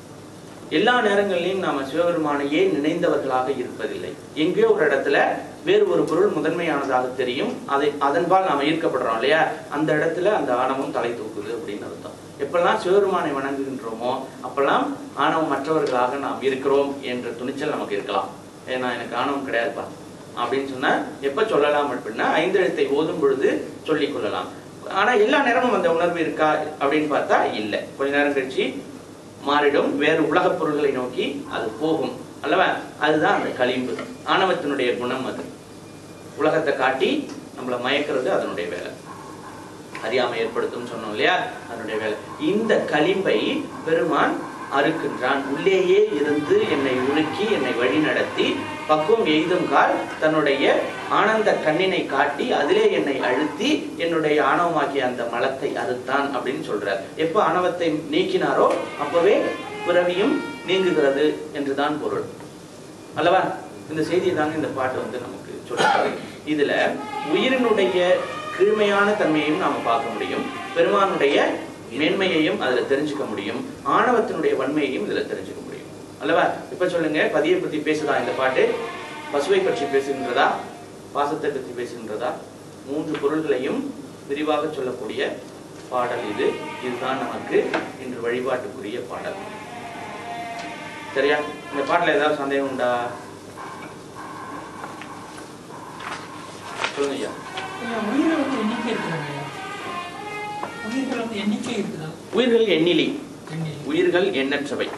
எல்லா நேரங்களிலும் நாம சிவபெருமானையே நினைந்தவர்களாக இருப்பதில்லை எங்கேயோ ஒரு இடத்துல வேறு ஒரு பொருள் முதன்மையானதாக தெரியும் அதை அதன்பால் நாம ஈர்க்கப்படுறோம் இல்லையா அந்த இடத்துல அந்த ஆணவம் தலை தூக்குது அப்படின்னு அர்த்தம் எப்பெல்லாம் சிவபெருமானை வணங்குகின்றோமோ அப்பெல்லாம் ஆணவம் மற்றவர்களாக நாம் இருக்கிறோம் என்ற துணிச்சல் நமக்கு இருக்கலாம் ஏன்னா எனக்கு ஆணவம் கிடையாதுப்பா அப்படின்னு சொன்னா எப்ப சொல்லலாம் அப்படின்னா ஐந்தெழுத்தை ஓதும் பொழுது சொல்லிக் கொள்ளலாம் ஆனா எல்லா நேரமும் அந்த உணர்வு இருக்கா அப்படின்னு பார்த்தா இல்லை கொஞ்ச நேரம் கழிச்சு மாறிடும் வேறு உலகப் பொருள்களை நோக்கி அது போகும் அல்லவா அதுதான் அந்த களிம்பு ஆணவத்தினுடைய குணம் அது உலகத்தை காட்டி நம்மளை மயக்கிறது அதனுடைய வேலை அறியாமை ஏற்படுத்தும் சொன்னோம் இல்லையா அதனுடைய வேலை இந்த களிம்பை பெருமான் அறுக்கின்றான் உள்ளேயே இருந்து என்னை உருக்கி என்னை வழி நடத்தி பக்குவம் எய்தும் கால் தன்னுடைய ஆனந்த கண்ணினை காட்டி அதிலே என்னை அழுத்தி என்னுடைய ஆணவமாகிய அந்த மலத்தை அறுத்தான் அப்படின்னு சொல்றார் எப்ப ஆணவத்தை நீக்கினாரோ அப்பவே பிறவியும் நீங்குகிறது என்றுதான் பொருள் அல்லவா இந்த செய்தியை தாங்க இந்த பாட்டு வந்து நமக்கு சொல்றாரு இதுல உயிரினுடைய கீழ்மையான தன்மையையும் நாம பார்க்க முடியும் பெருமானுடைய மேன்மையையும் அதுல தெரிஞ்சுக்க முடியும் ஆணவத்தினுடைய வன்மையையும் இதுல தெரிஞ்சுக்க முடியும் அல்லவா இப்ப சொல்லுங்க பதியை பத்தி பேசுதா இந்த பாட்டு பசுவை பற்றி பேசுகின்றதா பாசத்தை பற்றி பேசுகின்றதா மூன்று பொருள்களையும் விரிவாக சொல்லக்கூடிய பாடல் இது இதுதான் நமக்கு இன்று வழிபாட்டுக்குரிய பாடல் சரியா இந்த பாட்டுல ஏதாவது சந்தேகம் உண்டா சொல்லுங்க ஐயா ஐயா, உயிர்கள் வந்து எண்ணிக்கை இருக்குதாங்க ஐயா உயிர்கள் வந்து எண்ணிக்கை இருக்குதா உயிர்கள் எண்ணிலி எண்ணிக்கை உயிர்கள் எண்ணற்றவை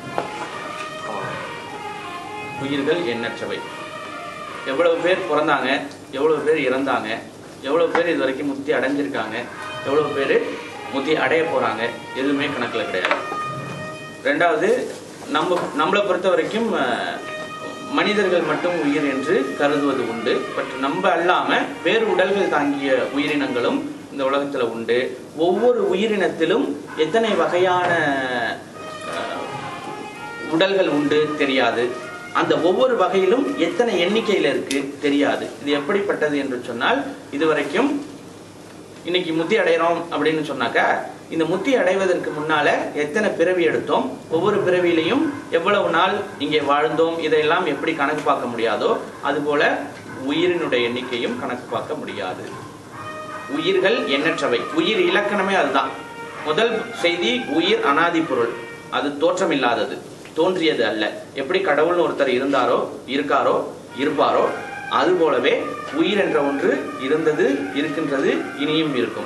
உயிர்கள் எண்ணற்றவை எவ்வளவு பேர் பிறந்தாங்க எவ்வளவு பேர் இறந்தாங்க எவ்வளவு பேர் இது வரைக்கும் முத்தி அடைஞ்சிருக்காங்க எவ்வளவு பேர் முத்தி அடைய போறாங்க எதுவுமே கணக்குல கிடையாது ரெண்டாவது நம்ம நம்மளை பொறுத்த வரைக்கும் அஹ், மனிதர்கள் மட்டும் உயிர் என்று கருதுவது உண்டு பட் நம்ம அல்லாம வேறு உடல்கள் தாங்கிய உயிரினங்களும் இந்த உலகத்துல உண்டு ஒவ்வொரு உயிரினத்திலும் எத்தனை வகையான அஹ், உடல்கள் உண்டு தெரியாது அந்த ஒவ்வொரு வகையிலும் எத்தனை எண்ணிக்கையில இருக்கு தெரியாது இது எப்படிப்பட்டது என்று சொன்னால் இதுவரைக்கும் இன்னைக்கு முத்தி அடைகிறோம் அப்படின்னு சொன்னாக்கா இந்த முத்தி அடைவதற்கு முன்னால எத்தனை பிறவி எடுத்தோம் ஒவ்வொரு பிறவியிலையும் எவ்வளவு நாள் இங்கே வாழ்ந்தோம் இதையெல்லாம் எப்படி கணக்கு பார்க்க முடியாதோ அதுபோல உயிரினுடைய எண்ணிக்கையும் கணக்கு பார்க்க முடியாது உயிர்கள் எண்ணற்றவை உயிர் இலக்கணமே அதுதான் முதல் செய்தி உயிர் அனாதி பொருள் அது தோற்றமில்லாதது தோன்றியது அல்ல எப்படி கடவுள்னு ஒருத்தர் இருந்தாரோ இருக்காரோ இருப்பாரோ அது போலவே உயிர் என்ற ஒன்று இருந்தது இருக்கின்றது இனியும் இருக்கும்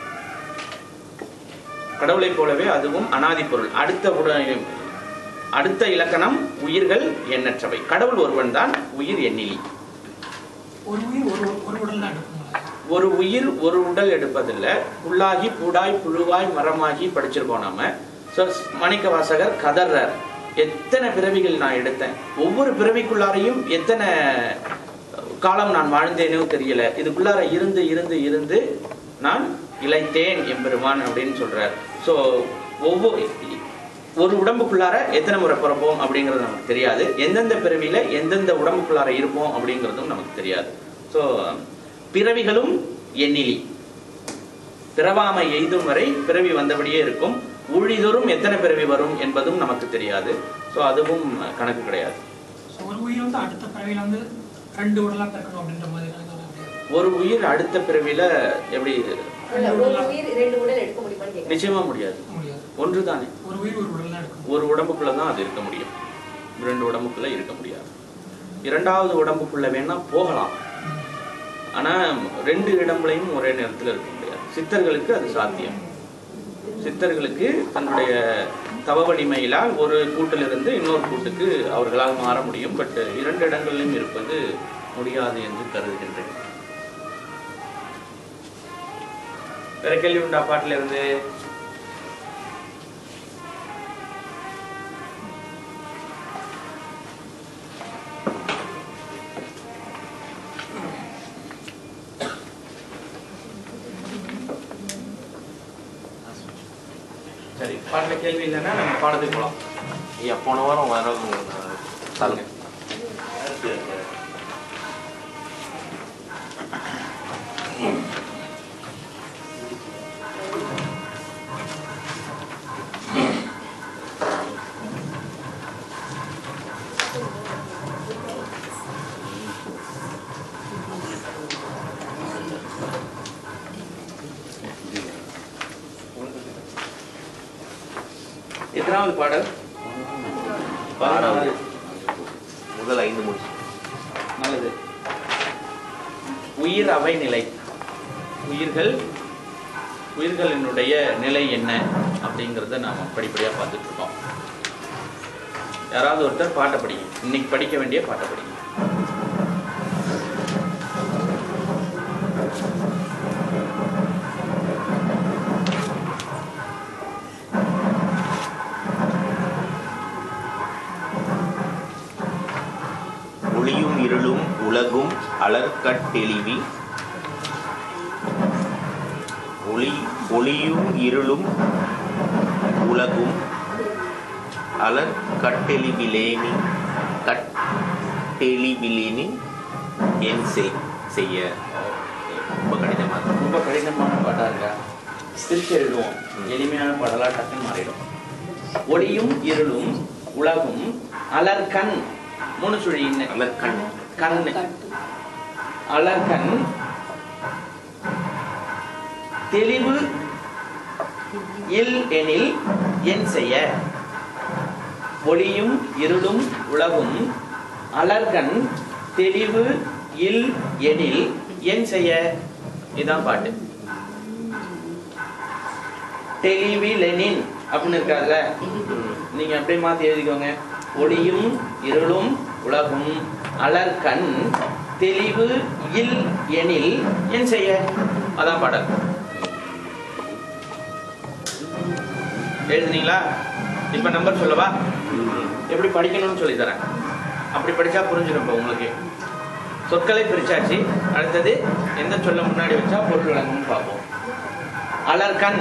கடவுளைப் போலவே அதுவும் அனாதி பொருள் அடுத்த உட- அடுத்த இலக்கணம் உயிர்கள் எண்ணற்றவை கடவுள் ஒருவன் தான் உயிர் எண்ணிலி ஒரு உயிர் ஒரு ஒரு உடல் தான் எடுக்குங்களா ஒரு உயிர் ஒரு உடல் எடுப்பதில்ல புல்லாகி பூடாய் புழுவாய் மரமாகி படிச்சிருக்கோம் நாம ஸோ மணிக்க வாசகர் கதர்றார் எத்தனை பிறவிகள் நான் எடுத்தேன் ஒவ்வொரு பிறவிக்குள்ளாரையும் எத்தனை காலம் நான் வாழ்ந்தேனோ தெரியல இதுக்குள்ளார இருந்து இருந்து இருந்து நான் இளைத்தேன் எம்பெருமான் அப்படின்னு சொல்றார் ஸோ ஒவ்வொரு ஒரு உடம்புக்குள்ளார எத்தனை முறை பிறப்போம் அப்படிங்கிறது நமக்கு தெரியாது எந்தெந்த பிறவியில எந்தெந்த உடம்புக்குள்ளார இருப்போம் அப்படிங்கிறதும் நமக்கு தெரியாது ஸோ பிறவிகளும் எண்ணிலி பிறவாமை எய்தும் வரை பிறவி வந்தபடியே இருக்கும் ஊழிதோறும் எத்தனை பிறவி வரும் என்பதும் நமக்கு தெரியாது ஸோ அதுவும் கணக்கு கிடையாது ஸோ ஒரு உயிர் வந்து அடுத்த பிறவியில் வந்து ரெண்டு உடலாக பிறக்கணும் அப்படின்ற மாதிரி நான் சொல்ல முடியாது ஒரு உயிர் அடுத்த பிறவியில எப்படி இல்ல, ஒரு உயிர் ரெண்டு உடல் எடுக்க முடியுமான்னு கேட்கறேன் நிச்சயமா முடியாது முடியாது ஒன்று தானே ஒரு உயிர் ஒரு உடல் தான் எடுக்கணும் ஒரு உடம்புக்குள்ள தான் அது இருக்க முடியும் ரெண்டு உடம்புக்குள்ள இருக்க முடியாது இரண்டாவது உடம்புக்குள்ள வேணா போகலாம் ஆனா ரெண்டு இடங்களையும் ஒரே நேரத்தில் இருக்க முடியாது சித்தர்களுக்கு அது சாத்தியம் சித்தர்களுக்கு தன்னுடைய தவ வலிமையிலால் ஒரு கூட்டிலிருந்து இன்னொரு கூட்டுக்கு அவர்களால் மாற முடியும் பட் இரண்டு இடங்களிலும் இருப்பது முடியாது என்று கருதுகின்றேன் வேற கேள்வி உண்டா பாட்டில இருந்து சரி பாட்டுல கேள்வி இல்லைன்னா நம்ம பாடத்துக்கு போகலாம் ஐயா போன வாரம் வர சொல்லுங்க எத்தனாவது பாடல் ஆறாவது முதல் ஐந்து முடிச்சு நல்லது உயிர் அவை நிலை உயிர்கள் உயிர்களினுடைய நிலை என்ன அப்படிங்கிறத நாம படிப்படியாக பார்த்துட்டு இருக்கோம் யாராவது ஒருத்தர் பாட்டை படிங்க இன்னைக்கு படிக்க வேண்டிய பாட்டை படிங்க ஒளியும் இருளும் உலகும் அலர்கட்டெளிவி ஒளி ஒளியும் இருளும் உலகும் அலர்கட்டெளிவிலேனி கட்டெளிவிலேனி என் செய் செய்ய ரொம்ப கடினமாக இருக்கு. ரொம்ப கடினமான பாட்டா இருக்கா திருச்சி எழுதுவோம் எளிமையான பாடலா டக்குன்னு மாறிடும் ஒளியும் இருளும் உலகும் அலர்கண் மூணு சுழி அலர்கண் கண்ணு அலர்கண் தெளிவு இல் எனில் என் செய்ய ஒளியும் இருளும் உலகும் அலர்கண் தெளிவு இல் எனில் என் செய்ய இதான் பாட்டு டெலிவிலெனின் அப்படின்னு இருக்காதுல்ல நீங்க அப்படியே மாத்தி எழுதிக்கோங்க ஒளியும் இருளும் உலகும் அலர்கண் தெளிவு இல் எனில் என் செய்ய அதான் பாடல் எழுதுனீங்களா இப்ப நம்பர் சொல்லவா எப்படி படிக்கணும்னு சொல்லி தரேன் அப்படி படிச்சா புரிஞ்சிடும் இப்ப உங்களுக்கு சொற்களை பிரிச்சாச்சு அடுத்தது எந்த சொல்ல முன்னாடி வச்சா பொருள் விளங்கும்னு பார்ப்போம் அலர்கண்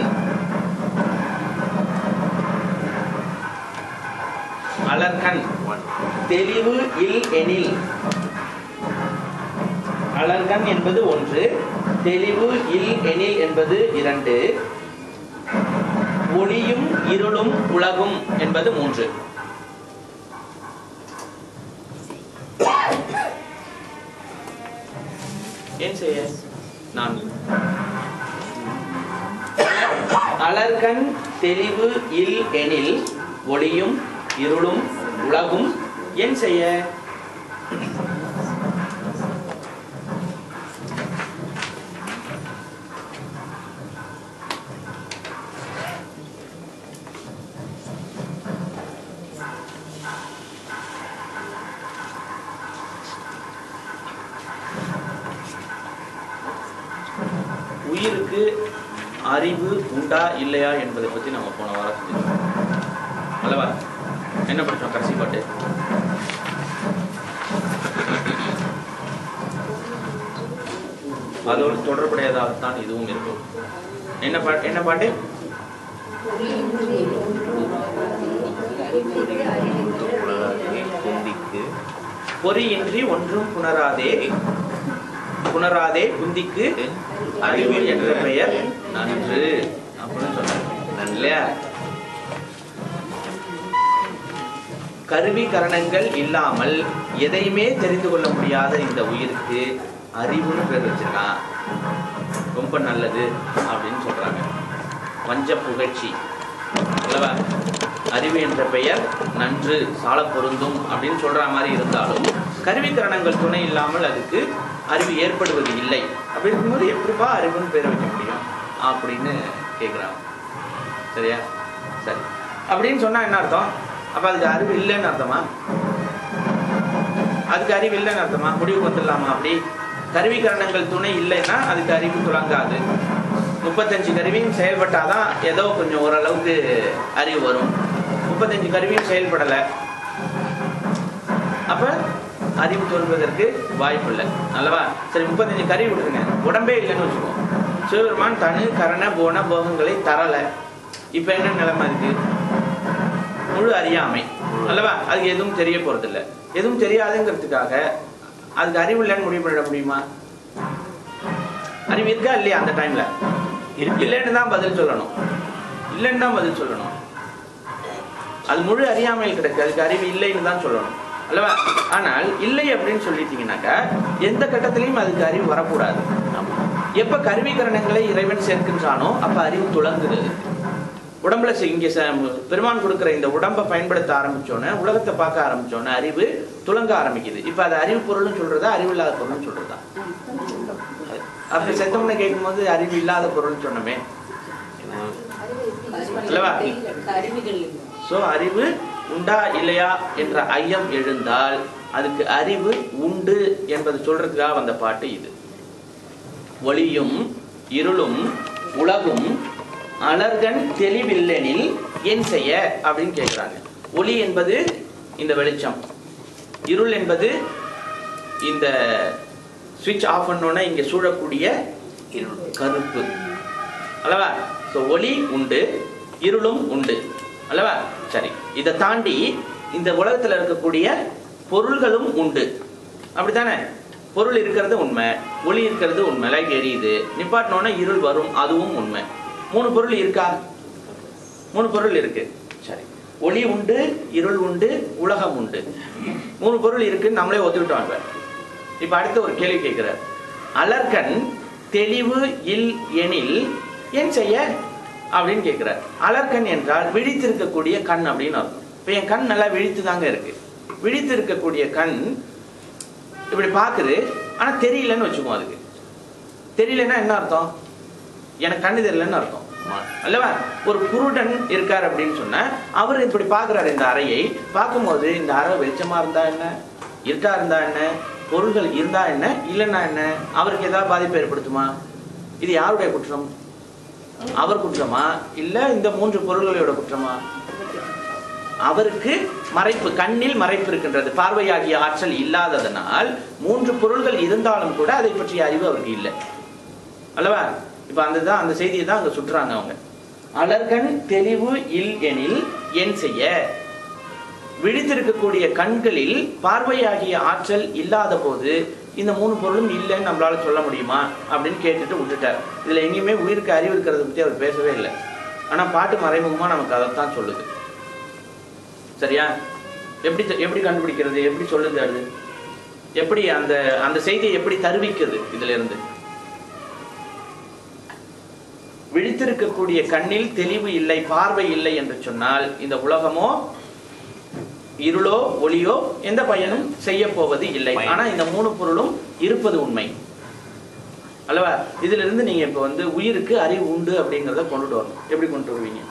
அலர்கண் தெளிவு இல் எனில் அலர்கண் என்பது ஒன்று தெளிவு இல் எனில் என்பது இரண்டு ஒளியும் இருளும் உலகும் என்பது மூன்று ஏன் செய்ய நான்கு அலர்கண் தெளிவு இல் எனில் ஒளியும் இருளும் உலகும் ஏன் செய்ய உயிருக்கு அறிவு உண்டா இல்லையா என்பதை பத்தி நம்ம போன வாரம் செஞ்சோம் அல்லவா என்ன படிச்சோம் கடைசி பாட்டு அதோடு தொடர்புடையதாகத்தான் இதுவும் இருக்கும் என்ன பாட்டு என்ன பாட்டு குந்திக்கு பொறியின்றி ஒன்றும் புணராதே புணராதே குந்திக்கு அறிவு என்ற பெயர் நன்று அப்படின்னு சொன்னார் இல்லையா கருவி கரணங்கள் இல்லாமல் எதையுமே தெரிந்து கொள்ள முடியாத இந்த உயிருக்கு அறிவுன்னு பேர் வச்சிருக்கான் ரொம்ப நல்லது அப்படின்னு சொல்றாங்க வஞ்ச புகழ்ச்சி அல்லவா அறிவு என்ற பெயர் நன்று சால பொருந்தும் அப்படின்னு சொல்ற மாதிரி இருந்தாலும் கருவிக்கரணங்கள் துணை இல்லாமல் அதுக்கு அறிவு ஏற்படுவது இல்லை அப்படி இருக்கும்போது எப்படிப்பா அறிவுன்னு பேர் வைக்க முடியும் அப்படின்னு கேட்குறாங்க சரியா சரி அப்படின்னு சொன்னா என்ன அர்த்தம் அப்ப அதுக்கு அறிவு இல்லைன்னு அர்த்தமா அதுக்கு அறிவு இல்லைன்னு அர்த்தமா முடிவுக்கு வந்துடலாமா அப்படி கருவிக்கரணங்கள் துணை இல்லைன்னா அதுக்கு அறிவு துளங்காது முப்பத்தஞ்சு கருவியும் செயல்பட்டாதான் ஏதோ கொஞ்சம் ஓரளவுக்கு அறிவு வரும் முப்பத்தஞ்சு கருவியும் செயல்படலை அப்ப அறிவு தோல்வதற்கு வாய்ப்பு இல்லை அல்லவா சரி முப்பத்தஞ்சு கருவி விட்டுருங்க உடம்பே இல்லைன்னு வச்சுக்கோ சிவபெருமான் தனு கரண போன போகங்களை தரல இப்ப என்ன நிலைமை இருக்கு முழு அறியாமை அல்லவா அதுக்கு எதுவும் தெரிய போறதில்ல எதுவும் தெரியாதுங்கிறதுக்காக அதுக்கு அறிவு இல்லைன்னு முடிவு பண்ணிட முடியுமா அறிவு இருக்கா இல்லையா அந்த டைம்ல இருக்கு. இல்லைன்னு தான் பதில் சொல்லணும் இல்லைன்னு தான் பதில் சொல்லணும் அது முழு அறியாமையில் கிடக்கு அதுக்கு அறிவு இல்லைன்னு தான் சொல்லணும் அல்லவா ஆனால் இல்லை அப்படின்னு சொல்லிட்டீங்கன்னாக்கா எந்த கட்டத்திலையும் அதுக்கு அறிவு வரக்கூடாது எப்ப கருவிகரணங்களை இறைவன் சேர்க்கின்றானோ அப்ப அறிவு துளங்குறது உடம்புல செ- இங்க ச- பெருமான் கொடுக்கிற இந்த உடம்பை பயன்படுத்த ஆரம்பிச்சோன்னே உலகத்தை பார்க்க ஆரம்பிச்சோன்னே அறிவு துளங்க ஆரம்பிக்குது இப்ப அது அறிவு பொருள்னு சொல்றதா அறிவு இல்லாத பொருள்னு சொல்றதா அப்ப செத்தவனை கேட்கும்போது அறிவு இல்லாத பொருள்னு சொன்னமே அல்லவா? கருவிகள் சோ அறிவு உண்டா இல்லையா என்ற ஐயம் எழுந்தால் அதுக்கு அறிவு உண்டு என்பது சொல்றதுக்காக வந்த பாட்டு இது ஒளியும் இருளும் உலகும் அலர்கன் தெளிவில்லெனில் என் செய்ய அப்படின்னு கேட்கிறாங்க ஒளி என்பது இந்த வெளிச்சம் இருள் என்பது இந்த சுவிட்ச் ஆஃப் பண்ணோன்னே இங்க சூழக்கூடிய இருள் கருப்பு அல்லவா ஸோ ஒளி உண்டு இருளும் உண்டு அல்லவா சரி இதை தாண்டி இந்த உலகத்துல இருக்கக்கூடிய பொருள்களும் உண்டு அப்படித்தானே பொருள் இருக்கிறது உண்மை ஒளி இருக்கிறது உண்மை லைட் எரியுது நிப்பாட்டினோன்னா இருள் வரும் அதுவும் உண்மை மூணு பொருள் இருக்கா மூணு பொருள் இருக்கு சரி ஒளி உண்டு இருள் உண்டு உலகம் உண்டு மூணு பொருள் இருக்குன்னு நம்மளே ஒத்துக்கிட்டோம் இப்ப இப்ப அடுத்த ஒரு கேள்வி கேட்கிறார் அலர்கண் தெளிவு இல் எனில் ஏன் செய்ய அப்படின்னு கேட்கிறார் அலர்கண் என்றால் விழித்திருக்கக்கூடிய கண் அப்படின்னு அர்த்தம் இப்ப என் கண் நல்லா விழித்து தாங்க இருக்கு விழித்து இருக்கக்கூடிய கண் இப்படி பாக்குது ஆனா தெரியலன்னு வச்சுக்கோ அதுக்கு தெரியலன்னா என்ன அர்த்தம் எனக்கு கண்ணு தெரியலன்னு அர்த்தம் அல்லவா ஒரு குருடன் இருக்கார் அப்படின்னு சொன்னா அவர் இப்படி பார்க்கறாரு இந்த அறையை பார்க்கும்போது இந்த அறை வெளிச்சமா இருந்தா என்ன இருட்டா இருந்தா என்ன பொருள்கள் இருந்தா என்ன இல்லைன்னா என்ன அவருக்கு ஏதாவது பாதிப்பு ஏற்படுத்துமா இது யாருடைய குற்றம் அவர் குற்றமா இல்ல இந்த மூன்று பொருள்களோட குற்றமா அவருக்கு மறைப்பு கண்ணில் மறைப்பு இருக்கின்றது பார்வையாகிய ஆற்றல் இல்லாததனால் மூன்று பொருள்கள் இருந்தாலும் கூட அதை பற்றிய அறிவு அவருக்கு இல்லை அல்லவா இப்ப அந்த தான் அந்த செய்தியை தான் அங்க சுற்றுறாங்க அவங்க அலர்கண் தெளிவு இல் எனில் என் செய்ய விழித்திருக்கக்கூடிய கண்களில் பார்வையாகிய ஆற்றல் இல்லாத போது இந்த மூணு பொருளும் இல்லைன்னு நம்மளால சொல்ல முடியுமா அப்படின்னு கேட்டுட்டு விட்டுட்டார் இதுல எங்கேயுமே உயிருக்கு அறிவு இருக்கிறத பத்தி அவர் பேசவே இல்லை ஆனா பாட்டு மறைமுகமா நமக்கு அதைத்தான் சொல்லுது சரியா எப்படி தெ- எப்படி கண்டுபிடிக்கிறது எப்படி சொல்லுது அது எப்படி அந்த அந்த செய்தியை எப்படி தருவிக்குது இதுல இருந்து விழித்திருக்கக்கூடிய கண்ணில் தெளிவு இல்லை பார்வை இல்லை என்று சொன்னால் இந்த உலகமோ இருளோ ஒளியோ எந்த பயனும் செய்ய போவது இல்லை பயன். ஆனா இந்த மூணு பொருளும் இருப்பது உண்மை அல்லவா இதுல இருந்து நீங்க இப்ப வந்து உயிருக்கு அறிவு உண்டு அப்படிங்கறத கொண்டுட்டு வரணும் எப்படி கொண்டு வருவீங்க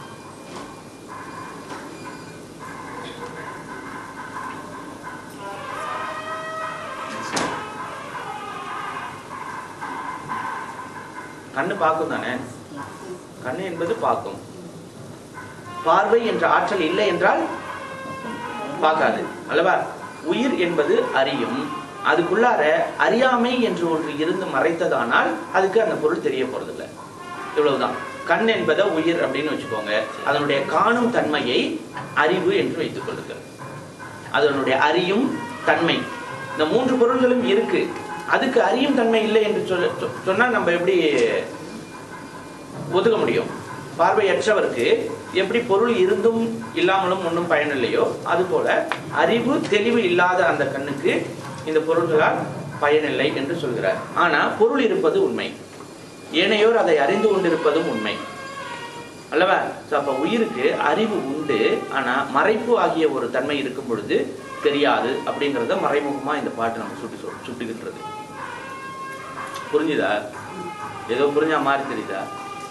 கண்ணு பார்க்கும் தானே கண்ணு என்பது பார்க்கும் பார்வை என்ற ஆற்றல் இல்லை என்றால் பார்க்காது அல்லவா உயிர் என்பது அறியும் அதுக்குள்ளார அறியாமை என்று ஒன்று இருந்து மறைத்ததானால் அதுக்கு அந்த பொருள் தெரிய போறதில்லை இவ்வளவுதான் கண் என்பதை உயிர் அப்படின்னு வச்சுக்கோங்க அதனுடைய காணும் தன்மையை அறிவு என்று வைத்துக் கொள்ளுங்கள் அதனுடைய அறியும் தன்மை இந்த மூன்று பொருள்களும் இருக்கு அதுக்கு அறியும் தன்மை இல்லை என்று சொல்ல சொ- சொன்னா நம்ம எப்படி ஒதுக்க முடியும் பார்வையற்றவருக்கு எப்படி பொருள் இருந்தும் இல்லாமலும் ஒன்றும் பயன் இல்லையோ அதுபோல அறிவு தெளிவு இல்லாத அந்த கண்ணுக்கு இந்த பொருள்களால் பயனில்லை என்று சொல்கிறார் ஆனா பொருள் இருப்பது உண்மை ஏனையோர் அதை அறிந்து கொண்டிருப்பதும் உண்மை அல்லவா So, அப்ப உயிருக்கு அறிவு உண்டு ஆனா மறைப்பு ஆகிய ஒரு தன்மை இருக்கும் பொழுது தெரியாது அப்படிங்கறத மறைமுகமா இந்த பாட்டு நம்ம சுட்டி சொல் சுட்டுகின்றது புரிஞ்சுதா ஏதோ புரிஞ்ச மாதிரி தெரியுதா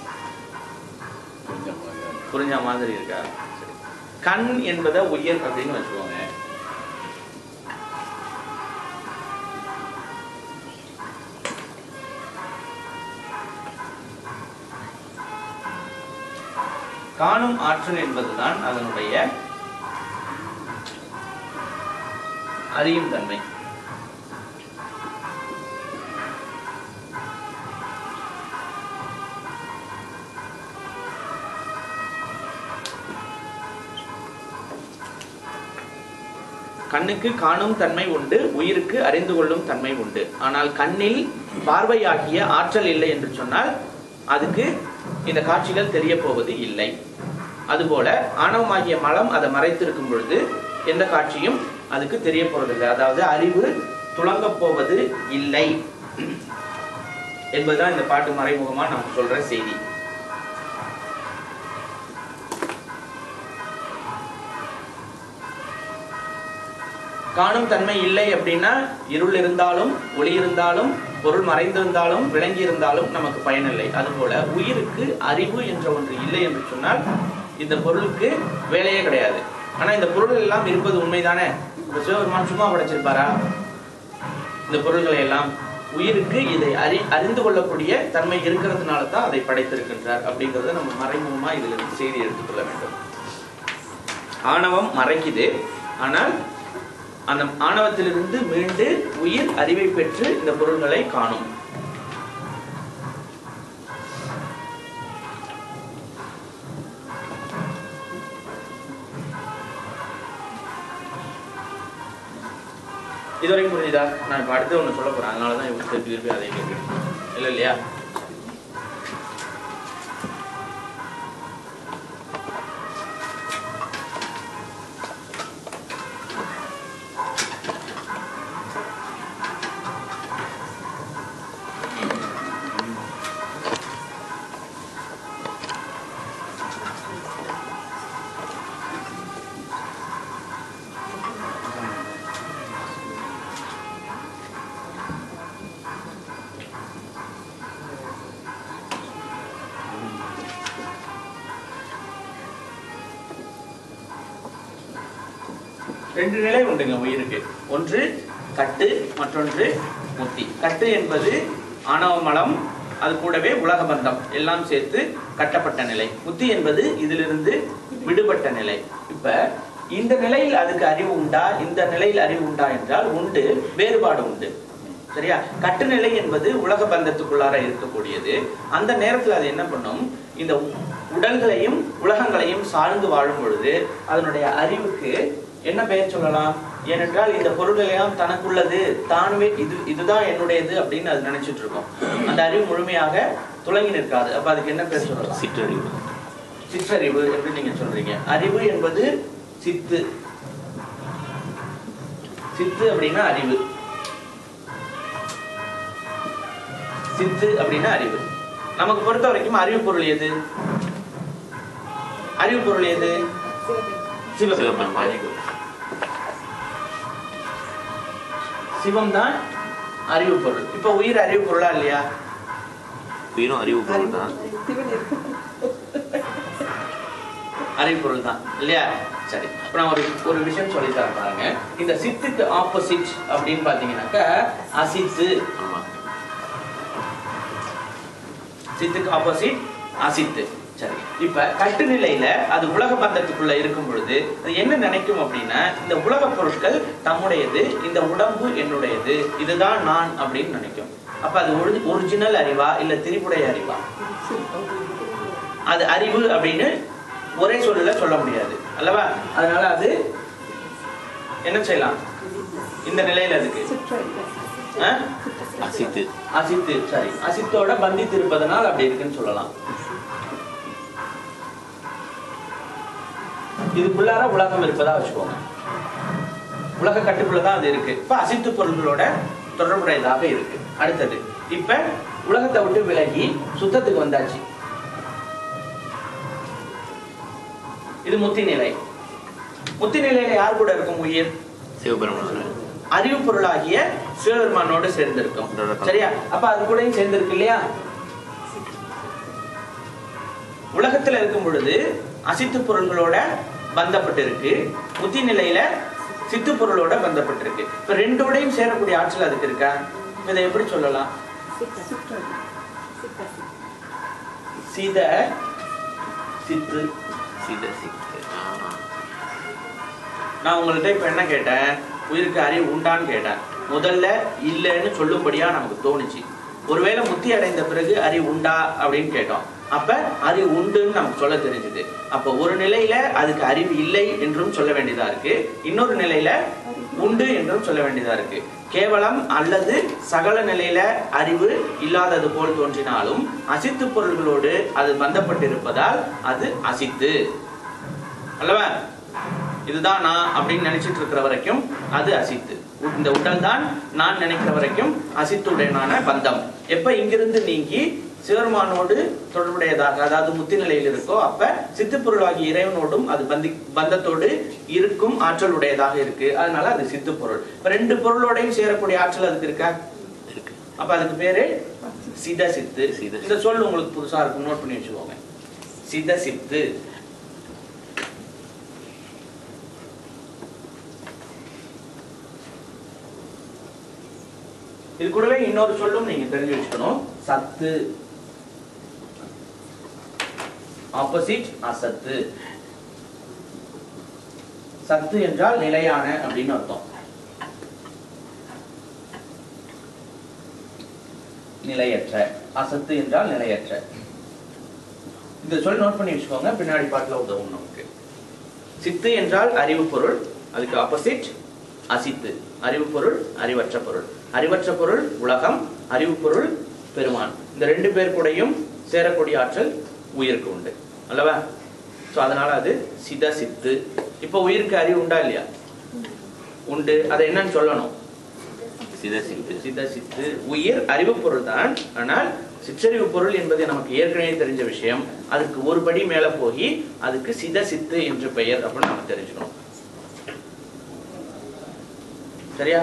புரிஞ்ச மாதிரி இருக்கா சரி. கண் என்பதை உயிர் அப்படின்னு வச்சுக்கோங்க காணும் ஆற்றல் என்பதுதான் அதனுடைய அறியும் தன்மை கண்ணுக்கு காணும் தன்மை உண்டு உயிருக்கு அறிந்து கொள்ளும் தன்மை உண்டு ஆனால் கண்ணில் பார்வையாகிய ஆற்றல் இல்லை என்று சொன்னால் அதுக்கு இந்த காட்சிகள் தெரிய போவது இல்லை அதுபோல ஆணவமாகிய மலம் அதை மறைத்திருக்கும் பொழுது எந்த காட்சியும் அதுக்கு தெரிய போறதில்லை அதாவது அறிவு துளங்கப் போவது இல்லை என்பதுதான் இந்த பாட்டு மறைமுகமா நமக்கு சொல்ற செய்தி காணும் தன்மை இல்லை அப்படின்னா இருள் இருந்தாலும் ஒளி இருந்தாலும் பொருள் மறைந்திருந்தாலும் விளங்கி இருந்தாலும் நமக்கு பயனில்லை அதுபோல உயிருக்கு அறிவு என்ற ஒன்று இல்லை என்று சொன்னால் இந்த பொருளுக்கு வேலையே கிடையாது ஆனா இந்த பொருள் எல்லாம் இருப்பது உண்மைதானே இப்ப சிவபெருமான் சும்மா படைச்சிருப்பாரா இந்த பொருள்களை எல்லாம் உயிருக்கு இதை அறி அறிந்து கொள்ளக்கூடிய தன்மை இருக்கிறதுனால தான் அதை படைத்திருக்கின்றார் அப்படிங்கறத நம்ம மறைமுகமா இதுல இருந்து செய்தி எடுத்துக்கொள்ள வேண்டும் ஆணவம் மறைக்குது ஆனால் அந்த ஆணவத்திலிருந்து மீண்டு உயிர் அறிவை பெற்று இந்த பொருள்களை காணும் இதுவரைக்கும் புரியுதா நான் இப்ப அடுத்து ஒண்ணு சொல்ல போறேன் அதனால தான் இவங்க திருப்பி திருப்பி அதை கேட்குறேன் இல்லை இல்லையா ரெண்டு நிலை உண்டுங்க உயிருக்கு ஒன்று கட்டு மற்றொன்று முத்தி கட்டு என்பது ஆணவ மலம் அது கூடவே உலக பந்தம் எல்லாம் சேர்த்து கட்டப்பட்ட நிலை முத்தி என்பது இதிலிருந்து விடுபட்ட நிலை இப்ப இந்த நிலையில் அதுக்கு அறிவு உண்டா இந்த நிலையில் அறிவு உண்டா என்றால் உண்டு வேறுபாடு உண்டு சரியா கட்டுநிலை என்பது உலக பந்தத்துக்குள்ளார இருக்கக்கூடியது அந்த நேரத்துல அது என்ன பண்ணும் இந்த உடல்களையும் உலகங்களையும் சார்ந்து வாழும் பொழுது அதனுடைய அறிவுக்கு என்ன பெயர் சொல்லலாம் ஏனென்றால் இந்த பொருள்கள் எல்லாம் தனக்குள்ளது தானுவே இது இதுதான் என்னுடையது அப்படின்னு அது நினைச்சிட்டு இருக்கும் அந்த அறிவு முழுமையாக துளங்கி நிற்காது அப்ப அதுக்கு என்ன பேர் சொல்லலாம் சிற்றறிவு சிற்றறிவு என்று நீங்க சொல்றீங்க அறிவு என்பது சித்து சித்து அப்படின்னா அறிவு சித்து அப்படின்னா அறிவு நமக்கு பொறுத்த வரைக்கும் அறிவு பொருள் எது அறிவு பொருள் எது சிவபெருமான் சிவபெருமான். சிவம் தான் அறிவு பொருள் இப்ப உயிர் அறிவு பொருளா இல்லையா உயிரும் அறிவு பொருள் தான் அறிவு பொருள் தான் இல்லையா சரி இப்ப நான் ஒரு ஒரு விஷயம் சொல்லி தரேன் பாருங்க இந்த சித்துக்கு ஆப்போசிட் அப்படின்னு பாத்தீங்கன்னாக்கா அசித்து ஆமா சித்துக்கு ஆப்போசிட் அசித்து சரி இப்ப கட்டு நிலையில அது உலக பந்தத்துக்குள்ள இருக்கும் பொழுது அது என்ன நினைக்கும் அப்படின்னா இந்த உலக பொருட்கள் தம்முடையது இந்த உடம்பு என்னுடையது இதுதான் நான் அப்படின்னு நினைக்கும் அப்ப அது ஒரிஜினல் அறிவா இல்ல திரிபுடைய அறிவா அது அறிவு அப்படின்னு ஒரே சொல்லல சொல்ல முடியாது அல்லவா அதனால அது என்ன செய்யலாம் இந்த நிலையில அதுக்கு ஆ? அசித்து அசித்து சரி அசித்தோட பந்தித்து இருப்பதனால் அப்படி இருக்குன்னு சொல்லலாம் இதுக்குள்ளார உலகம் இருப்பதா வச்சுக்கோங்க உலக கட்டுக்குள்ளதான் அது இருக்கு இப்ப அசித்து பொருள்களோட தொடர்புடையதாக இருக்கு அடுத்தது இப்ப உலகத்தை விட்டு விலகி சுத்தத்துக்கு வந்தாச்சு இது முத்தி நிலை முத்தி நிலையில யார் கூட இருக்கும் உயிர் சிவபெருமான் அறிவு பொருளாகிய சிவபெருமானோடு சேர்ந்திருக்கும் சரியா அப்ப அது கூடயும் சேர்ந்திருக்கு இல்லையா உலகத்துல இருக்கும் பொழுது அசித்து பொருள்களோட பந்தப்பட்டிருக்கு முத்தி நிலையில சித்து பொருளோட பந்தப்பட்டிருக்கு இப்ப ரெண்டோடையும் சேரக்கூடிய ஆற்றல் அதுக்கு இருக்கா இப்ப இதை எப்படி சொல்லலாம் சித சித்து சித சித்து ஆ. நான் உங்கள்ட்ட இப்ப என்ன கேட்டேன் உயிருக்கு அறிவு உண்டான்னு கேட்டேன் முதல்ல இல்லைன்னு சொல்லும்படியா நமக்கு தோணுச்சு ஒருவேளை முத்தி அடைந்த பிறகு அறிவு உண்டா அப்படின்னு கேட்டோம் அப்ப அறிவு உண்டுன்னு நமக்கு சொல்ல தெரிஞ்சுது அப்ப ஒரு நிலையில அதுக்கு அறிவு இல்லை என்றும் சொல்ல வேண்டியதா இருக்கு இன்னொரு நிலையில உண்டு என்றும் சொல்ல வேண்டியதா இருக்கு கேவலம் அல்லது சகல நிலையில அறிவு இல்லாதது போல் தோன்றினாலும் அசித்து பொருள்களோடு அது பந்தப்பட்டிருப்பதால் அது அசித்து அல்லவா இதுதான் நான் அப்படின்னு நினைச்சிட்டு இருக்கிற வரைக்கும் அது அசித்து இந்த உடல் தான் நான் நினைக்கிற வரைக்கும் அசித்துடனான பந்தம் எப்ப இங்கிருந்து நீங்கி சிவருமானோடு தொடர்புடையதாக அதாவது முத்தி நிலையில் இருக்கோ அப்ப சித்துப்பொருளாகிய இறைவனோடும் அது பந்தி பந்தத்தோடு இருக்கும் ஆற்றல் உடையதாக இருக்கு அதனால அது சித்து பொருள் இப்ப ரெண்டு பொருளோடையும் சேரக்கூடிய ஆற்றல் அதுக்கு இருக்கா இருக்கு அப்ப அதுக்கு பேரு சித சித்து சித இந்த சொல் உங்களுக்கு புதுசா இருக்கும் நோட் பண்ணி வச்சுக்கோங்க சித சித்து இது கூடவே இன்னொரு சொல்லும் நீங்க தெரிஞ்சு வச்சுக்கணும் சத்து ஆப்போசிட் அசத்து சத்து என்றால் நிலையான அப்படின்னு அர்த்தம் நிலையற்ற அசத்து என்றால் நிலையற்ற இந்த சொல் நோட் பண்ணி வச்சுக்கோங்க பின்னாடி பாட்டுல உதவும் நமக்கு சித்து என்றால் அறிவு பொருள் அதுக்கு ஆப்போசிட் அசித்து அறிவு பொருள் அறிவற்ற பொருள் அறிவற்ற பொருள் உலகம் அறிவு பொருள் பெருமான் இந்த ரெண்டு பேர் கூடயும் சேரக்கூடிய ஆற்றல் உயிருக்கு உண்டு அல்லவா சோ அதனால அது சித சித்து இப்போ உயிருக்கு அறிவு உண்டா இல்லையா உண்டு அதை என்னன்னு சொல்லணும் சித சித்து சித சித்து உயிர் அறிவு பொருள் தான் ஆனால் சிற்றறிவு பொருள் என்பது நமக்கு ஏற்கனவே தெரிஞ்ச விஷயம் அதுக்கு ஒரு படி மேல போய் அதுக்கு சித சித்து என்று பெயர் அப்படின்னு நம்ம தெரிஞ்சுக்கணும் சரியா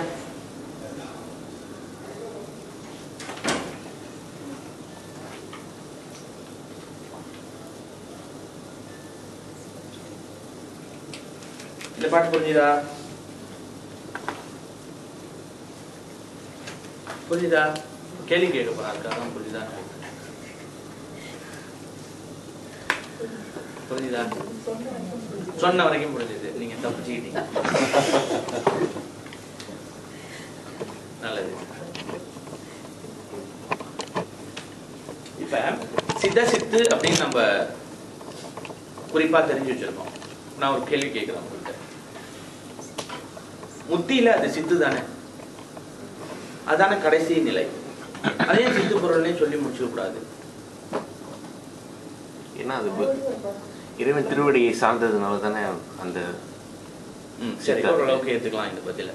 இந்த பாட்டு புரிஞ்சுதா புரியுதா கேள்வி கேட்க போறாருக்காதான் புரியுதா புரியுதா சொன்ன வரைக்கும் புரிஞ்சுது நீங்க தப்பிச்சுக்கிட்டீங்க நல்லது இப்ப சித்த சித்து அப்படின்னு நம்ம குறிப்பா தெரிஞ்சு வச்சிருக்கோம் நான் ஒரு கேள்வி கேட்கிறேன் உங்கள்கிட்ட முத்தியில அது சித்து தானே அதான கடைசி நிலை அதையும் சித்து பொருள்னே சொல்லி முடிச்சிட கூடாது ஏன்னா அது ப- இறைவன் திருவடியை சார்ந்ததுனால தானே அந்த ம், சரி சித்தா. ஓரளவுக்கு ஏத்துக்கலாம் இந்த பதில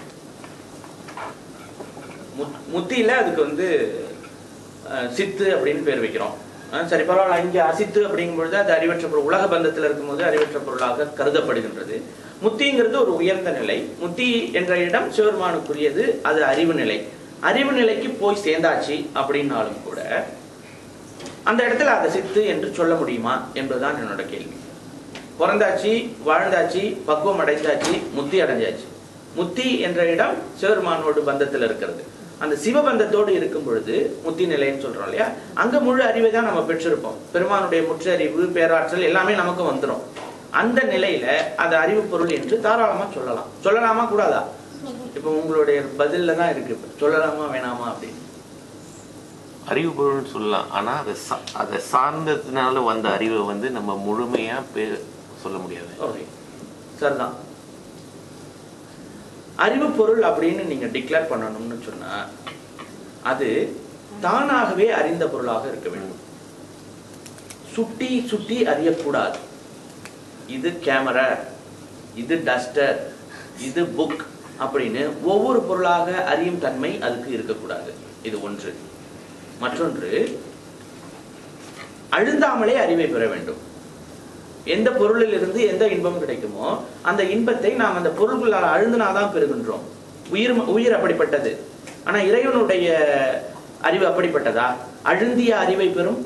முத்- முத்தியில அதுக்கு வந்து அஹ், சித்து அப்படின்னு பேர் வைக்கிறோம் அஹ், சரி பரவாயில்ல இங்க அசித்து அப்படிங்கும் பொழுது அது அறிவற்ற பொருள் உலக பந்தத்தில் இருக்கும்போது அறிவற்ற பொருளாக கருதப்படுகின்றது முத்திங்கிறது ஒரு உயர்ந்த நிலை முத்தி என்ற இடம் சிவருமானுக்குரியது அது அறிவு நிலை அறிவு நிலைக்கு போய் சேர்ந்தாச்சு அப்படின்னாலும் கூட அந்த இடத்துல அதை சித்து என்று சொல்ல முடியுமா என்பதுதான் என்னோட கேள்வி பிறந்தாச்சு வாழ்ந்தாச்சு பக்குவம் அடைந்தாச்சு முத்தி அடைஞ்சாச்சு முத்தி என்ற இடம் சிவருமானோடு பந்தத்தில் இருக்கிறது அந்த சிவபந்தத்தோடு இருக்கும் பொழுது முத்தி நிலைன்னு சொல்றோம் இல்லையா அங்க முழு அறிவை தான் நம்ம பெற்றிருப்போம் பெருமானுடைய முற்றறிவு பேராற்றல் எல்லாமே நமக்கு வந்துடும் அந்த நிலையில அது அறிவு பொருள் என்று தாராளமா சொல்லலாம் சொல்லலாமா கூடாதா இப்ப உங்களுடைய பதில்ல தான் இருக்கு இப்ப. சொல்லலாமா வேணாமா அப்படின்னு அறிவு பொருள்னு சொல்லலாம் ஆனா அதை சா- அதை சார்ந்ததுனால வந்த அறிவை வந்து நம்ம முழுமையா பே சொல்ல முடியாது ஓகே சரிதான் அறிவு பொருள் அப்படின்னு நீங்க டிக்ளேர் பண்ணணும்னு சொன்னா அது தானாகவே அறிந்த பொருளாக இருக்க வேண்டும் சுட்டி சுட்டி அறியக்கூடாது இது கேமரா இது டஸ்டர் இது புக் அப்படின்னு ஒவ்வொரு பொருளாக அறியும் தன்மை அதுக்கு இருக்கக்கூடாது இது ஒன்று மற்றொன்று அழுந்தாமலே அறிவை பெற வேண்டும் எந்த பொருளில் இருந்து எந்த இன்பம் கிடைக்குமோ அந்த இன்பத்தை நாம் அந்த பொருள்களால் அழுந்தினாதான் பெறுகின்றோம் உயிர் உயிர் அப்படிப்பட்டது ஆனா இறைவனுடைய அறிவு அப்படிப்பட்டதா அழுந்திய அறிவை பெறும்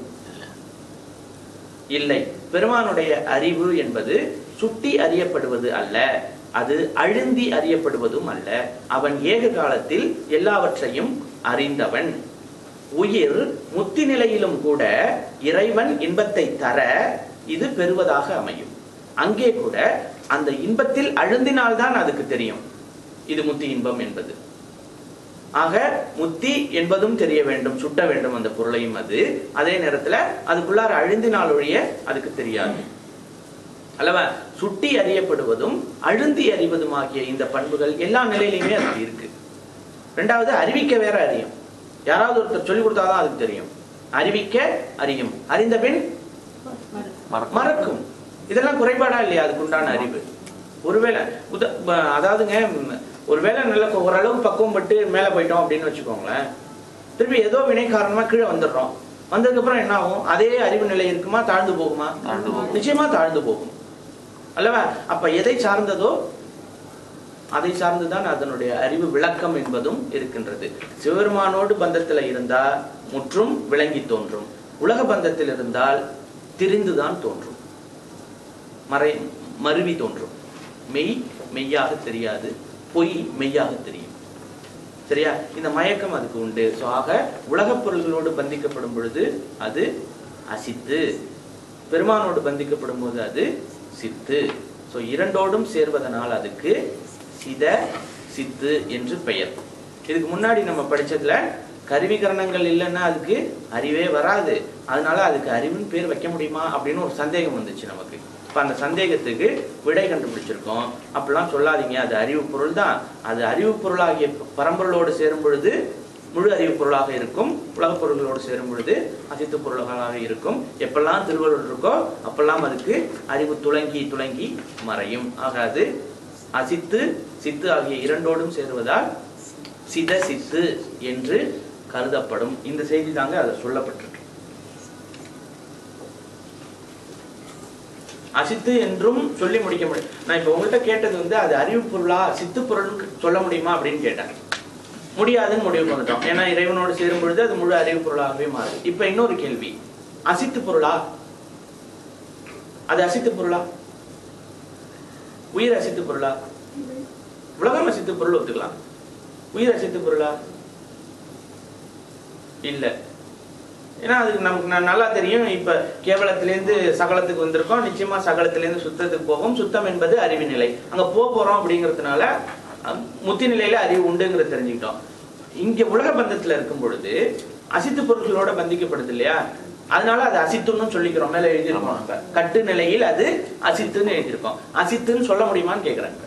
இல்லை பெருமானுடைய அறிவு என்பது சுட்டி அறியப்படுவது அல்ல அது அழுந்தி அறியப்படுவதும் அல்ல அவன் ஏக காலத்தில் எல்லாவற்றையும் அறிந்தவன் உயிர் முத்தி நிலையிலும் கூட இறைவன் இன்பத்தை தர இது பெறுவதாக அமையும் அங்கே கூட அந்த இன்பத்தில் அழுந்தினால்தான் அதுக்கு தெரியும் இது முத்தி இன்பம் என்பது ஆக முத்தி என்பதும் தெரிய வேண்டும் சுட்ட வேண்டும் அந்த பொருளையும் அது அதே நேரத்துல அதுக்குள்ளார அழுந்தினால் ஒழிய அதுக்கு தெரியாது அல்லவா சுட்டி அறியப்படுவதும் அழுந்தி அறிவதுமாகிய இந்த பண்புகள் எல்லா நிலையிலுமே அதுக்கு இருக்கு ரெண்டாவது அறிவிக்க வேற அறியும் யாராவது ஒருத்தர் சொல்லிக் கொடுத்தாதான் அதுக்கு தெரியும் அறிவிக்க அறியும் அறிந்த பின் மறக்க மறக்கும் இதெல்லாம் குறைபாடா இல்லையா அதுக்கு உண்டான அறிவு ஒருவேளை உத ப- அதாவதுங்க ம், ஒருவேளை நல்ல கொ- ஓரளவு பக்குவம் பட்டு மேல போயிட்டோம் அப்படின்னு வச்சுக்கோங்களேன் திருப்பி ஏதோ வினை காரணமா கீழே வந்துடுறோம் வந்ததுக்கு அப்புறம் என்ன ஆகும் அதே அறிவு நிலை இருக்குமா தாழ்ந்து போகுமா தாழ்ந்து போகும். நிச்சயமா தாழ்ந்து போகும் அல்லவா அப்ப எதை சார்ந்ததோ அதை சார்ந்துதான் அதனுடைய அறிவு விளக்கம் என்பதும் இருக்கின்றது சிவபெருமானோடு பந்தத்தில் இருந்தால் முற்றும் விளங்கி தோன்றும் உலக பந்தத்தில் இருந்தால் திரிந்துதான் தோன்றும் மறை மருவி தோன்றும் மெய் மெய்யாக தெரியாது பொய் மெய்யாக தெரியும் சரியா இந்த மயக்கம் அதுக்கு உண்டு ஸோ ஆக உலகப் பொருள்களோடு பந்திக்கப்படும் பொழுது அது அசித்து பெருமானோடு பந்திக்கப்படும் போது அது சித்து ஸோ இரண்டோடும் சேர்வதனால் அதுக்கு சித சித்து என்று பெயர் இதுக்கு முன்னாடி நம்ம படிச்சதுல கருவிகரணங்கள் இல்லைன்னா அதுக்கு அறிவே வராது அதனால அதுக்கு அறிவுன்னு பேர் வைக்க முடியுமா அப்படின்னு ஒரு சந்தேகம் வந்துச்சு நமக்கு இப்போ அந்த சந்தேகத்துக்கு விடை கண்டுபிடிச்சிருக்கோம் அப்படிலாம் சொல்லாதீங்க அது அறிவு பொருள் தான் அது அறிவு பொருளாகிய பரம்பொருளோடு சேரும் பொழுது முழு அறிவு பொருளாக இருக்கும் உலகப் பொருள்களோடு சேரும் பொழுது அசித்து பொருள்களாக இருக்கும் எப்பெல்லாம் திருவருள் இருக்கோ அப்பெல்லாம் அதுக்கு அறிவு துளங்கி துளங்கி மறையும் ஆகாது அசித்து சித்து ஆகிய இரண்டோடும் சேருவதால் சித சித்து என்று கருதப்படும் இந்த செய்தி தாங்க அது சொல்லப்பட்டிருக்கு அசித்து என்றும் சொல்லி முடிக்க முடியும் நான் இப்ப உங்கள்கிட்ட கேட்டது வந்து அது அறிவு பொருளா சித்து பொருள்னு சொல்ல முடியுமா அப்படின்னு கேட்டேன் முடியாதுன்னு முடிவு பண்ணிட்டோம் ஏன்னா இறைவனோடு சேரும் பொழுது அது முழு அறிவு பொருளாகவே மாறுது இப்ப இன்னொரு கேள்வி அசித்து பொருளா அது அசித்து பொருளா உயிர் அசித்து பொருளா உலகம் அசித்து பொருள் ஒத்துக்கலாம் உயிர் அசித்து பொருளா இல்ல ஏன்னா அதுக்கு நமக்கு ந- நல்லா தெரியும் இப்ப கேவலத்திலேருந்து சகலத்துக்கு வந்திருக்கோம் நிச்சயமா சகலத்திலேருந்து சுத்தத்துக்கு போகும் சுத்தம் என்பது அறிவு நிலை அங்க போக போறோம் அப்படிங்கிறதுனால அஹ், முத்தி நிலையில அறிவு உண்டுங்கிறத தெரிஞ்சுக்கிட்டோம் இங்க உலக பந்தத்துல இருக்கும் பொழுது அசித்து பொருட்களோட பந்திக்கப்படுது இல்லையா அதனால அது அசித்துன்னு சொல்லிக்கிறோம் மேல எழுதியிருக்கோம் நம்ம கட்டு நிலையில் அது அசித்துன்னு எழுதியிருக்கோம் அசித்துன்னு சொல்ல முடியுமான்னு கேக்குறாங்க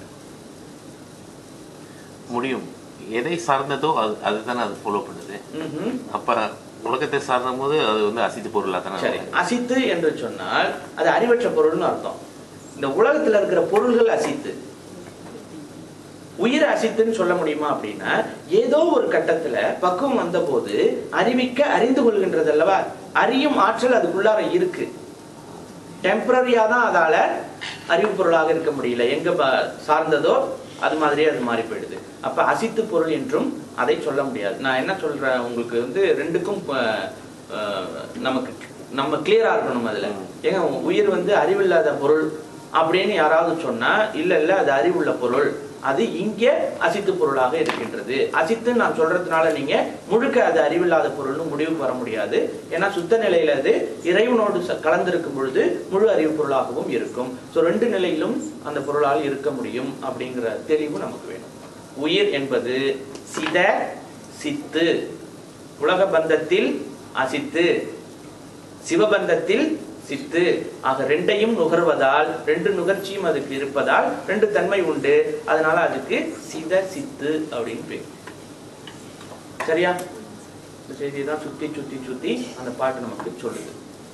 முடியும் எதை சார்ந்ததோ அது அதுதானே அது ஃபாலோ பண்ணுது ம்ஹும். அப்ப உலகத்தை சார்ந்த போது அது வந்து அசித்து பொருளா தானே சரி வருது. அசித்து என்று சொன்னால் அது அறிவற்ற பொருள்னு அர்த்தம் இந்த உலகத்துல இருக்கிற பொருள்கள் அசித்து உயிர் அசித்துன்னு சொல்ல முடியுமா அப்படின்னா ஏதோ ஒரு கட்டத்துல பக்குவம் வந்தபோது அறிவிக்க அறிந்து கொள்கின்றது அல்லவா அறியும் ஆற்றல் அதுக்குள்ளார இருக்கு டெம்பரரியா தான் அதால அறிவு பொருளாக இருக்க முடியல எங்க ப- சார்ந்ததோ அது மாதிரியே அது மாறி போயிடுது அப்ப அசித்து பொருள் என்றும் அதை சொல்ல முடியாது நான் என்ன சொல்றேன் உங்களுக்கு வந்து ரெண்டுக்கும் அஹ், அஹ், நமக்கு நம்ம கிளியரா இருக்கணும் அதுல ஏங்க உயிர் வந்து அறிவில்லாத பொருள் அப்படின்னு யாராவது சொன்னா இல்ல இல்ல அது அறிவுள்ள பொருள் அது இங்கே அசித்து பொருளாக இருக்கின்றது அசித்துன்னு நான் சொல்றதுனால நீங்க முழுக்க அது அறிவில்லாத பொருள்னு முடிவுக்கு வர முடியாது ஏன்னா சுத்த நிலையில அது இறைவனோடு ச- கலந்திருக்கும் பொழுது முழு அறிவு பொருளாகவும் இருக்கும் ஸோ ரெண்டு நிலையிலும் அந்த பொருளால் இருக்க முடியும் அப்படிங்கிற தெளிவு நமக்கு வேணும் உயிர் என்பது சித சித்து உலக பந்தத்தில் அசித்து சிவபந்தத்தில் சித்து ஆக ரெண்டையும் நுகர்வதால் ரெண்டு நுகர்ச்சியும் அதுக்கு இருப்பதால் ரெண்டு தன்மை உண்டு அதனால அதுக்கு சித சித்து அப்படின்னு பேர் சரியா இந்த செய்தியை தான் சுத்தி சுத்தி சுத்தி அந்த பாட்டு நமக்கு சொல்லுது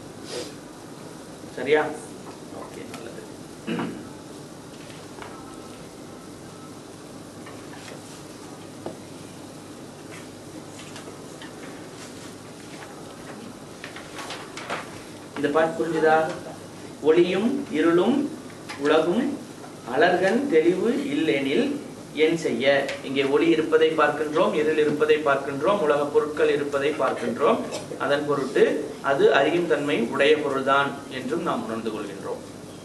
சரியா ஓகே நல்லது இந்த பாட்டு புரிஞ்சுதா ஒளியும் இருளும் உலகும் அலர்கன் தெளிவு இல்லெனில் என் செய்ய இங்கே ஒளி இருப்பதை பார்க்கின்றோம் இருள் இருப்பதை பார்க்கின்றோம் உலக பொருட்கள் இருப்பதை பார்க்கின்றோம் அதன் பொருட்டு அது அறியும் தன்மை உடைய பொருள்தான் என்றும் நாம் உணர்ந்து கொள்கின்றோம்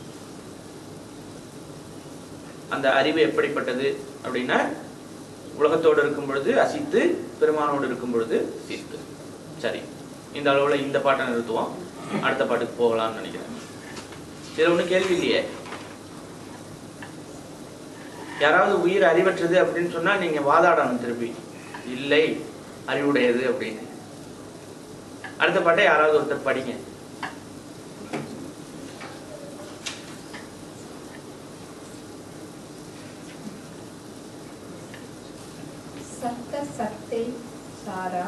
அந்த அறிவு எப்படிப்பட்டது அப்படின்னா உலகத்தோடு இருக்கும் பொழுது அசித்து பெருமானோடு இருக்கும் பொழுது சித்து சரி இந்த அளவுல இந்த பாட்டை நிறுத்துவோம் அடுத்த பாட்டுக்கு போகலாம்னு நினைக்கிறேன் இதுல ஒண்ணும் கேள்வி இல்லையே யாராவது உயிர் அறிவற்றது அப்படின்னு சொன்னா நீங்க வாதாடணும் திருப்பி இல்லை அறிவுடையது அப்படின்னு அடுத்த பாட்டை யாராவது ஒருத்தர் படிங்க சத்த சத்தை சாரா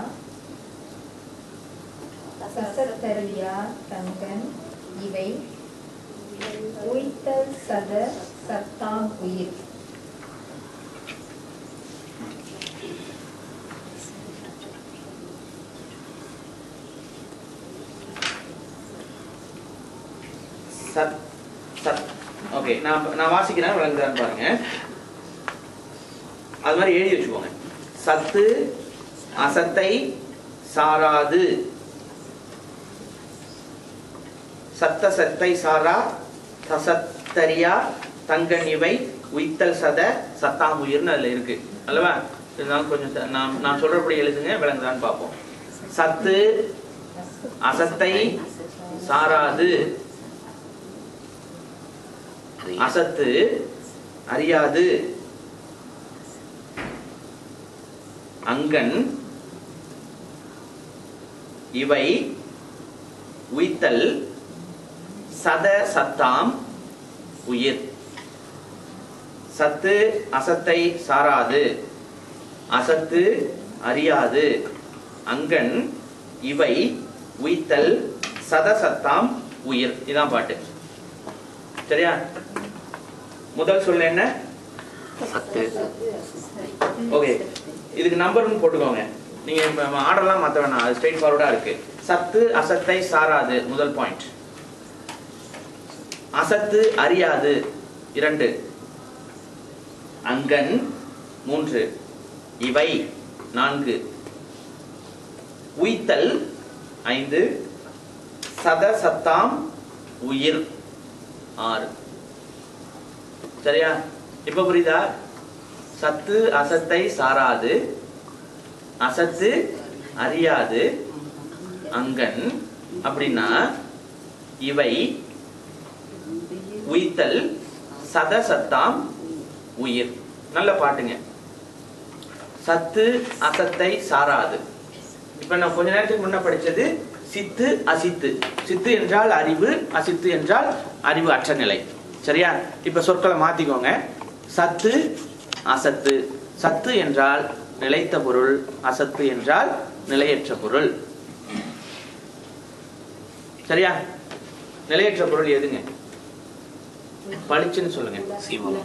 சசத்தரியா தங்கன் இவை உய்த்தல் சத சத்தாம் உயிர் சத் சத் ஓகே நான் நான் வாசிக்கிறேன் விளங்குதான்னு பாருங்க அது மாதிரி எழுதி வச்சுக்கோங்க சத்து அசத்தை சாராது சத்த சத்தை சாரா தசத்தரியா தங்கன் இவை உய்த்தல் சத சத்தாம் உயிர்னு அதுல இருக்கு அல்லவா இதெல்லாம் கொஞ்சம் ச- நான் நான் சொல்றபடி எழுதுங்க விளங்குதான்னு பார்ப்போம் சத்து அசத்தை சாராது அசத்து அறியாது அங்கன் இவை உய்த்தல் சத சத்தாம் உயிர் சத்து அசத்தை சாராது அசத்து அறியாது அங்கன் இவை உய்த்தல் சத சத்தாம் உயிர் இதான் பாட்டு சரியா முதல் சொல்ல என்ன சத்து ஓகே இதுக்கு நம்பர்னு போட்டுக்கோங்க நீங்க ஆர்டர்லாம் மாத்த வேணாம் அது ஸ்ட்ரெயிட் ஃபார்வர்டா இருக்கு சத்து அசத்தை சாராது முதல் பாயிண்ட் அசத்து அறியாது இரண்டு அங்கன் மூன்று இவை நான்கு உய்த்தல் ஐந்து சத சத்தாம் உயிர் ஆறு சரியா இப்ப புரியுதா சத்து அசத்தை சாராது அசத்து அறியாது அங்கன் அப்படின்னா இவை உய்த்தல் சதசத்தாம் உயிர் நல்ல பாட்டுங்க சத்து அசத்தை சாராது இப்ப நான் கொஞ்ச நேரத்துக்கு முன்ன படிச்சது சித்து அசித்து சித்து என்றால் அறிவு அசித்து என்றால் அறிவு அற்ற நிலை சரியா இப்ப சொற்களை மாத்திக்கோங்க சத்து அசத்து சத்து என்றால் நிலைத்த பொருள் அசத்து என்றால் நிலையற்ற பொருள் சரியா நிலையற்ற பொருள் எதுங்க பளிச்சுன்னு சொல்லுங்க சிவம்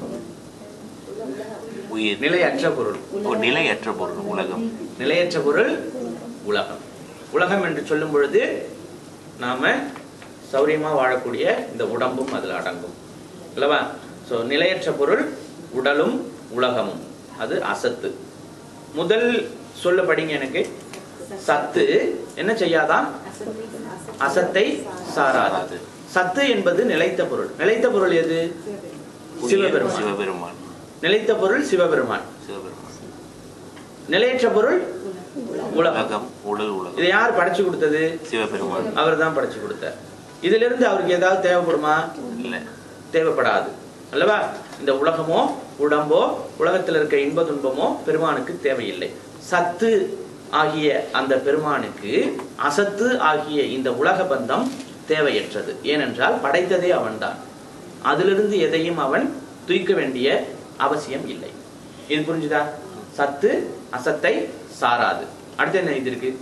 உயிர் நிலையற்ற பொருள் ஒரு நிலையற்ற பொருள் உலகம் நிலையற்ற பொருள் உலகம் உலகம் என்று சொல்லும் பொழுது நாம சௌரியமா வாழக்கூடிய இந்த உடம்பும் அதுல அடங்கும் இல்லவா சோ நிலையற்ற பொருள் உடலும் உலகமும் அது அசத்து முதல் சொல்ல படிங்க எனக்கு சத்து என்ன செய்யாதான் அசத்தை சாராது சத்து என்பது நிலைத்த பொருள் நிலைத்த பொருள் எது உயிர் சிவபெருமான் சிவபெருமான் நிலைத்த பொருள் சிவபெருமான் சிவபெருமான் நிலையற்ற பொருள் உலகம் உலகம் உடல் உலகம் இதை யார் படைச்சு கொடுத்தது சிவபெருமான் அவர் தான் படைச்சு கொடுத்தார் இதுல இருந்து அவருக்கு ஏதாவது தேவைப்படுமா இல்ல தேவைப்படாது அல்லவா இந்த உலகமோ உடம்போ உலகத்தில் இருக்க இன்ப துன்பமோ பெருமானுக்கு தேவையில்லை சத்து ஆகிய அந்த பெருமானுக்கு அசத்து ஆகிய இந்த உலக பந்தம் தேவையற்றது ஏனென்றால் படைத்ததே அவன்தான் அதிலிருந்து எதையும் அவன் தூய்க்க வேண்டிய அவசியம் இல்லை இது புரிஞ்சுதா சத்து அசத்தை சாராது அடுத்து என்ன இது இருக்கு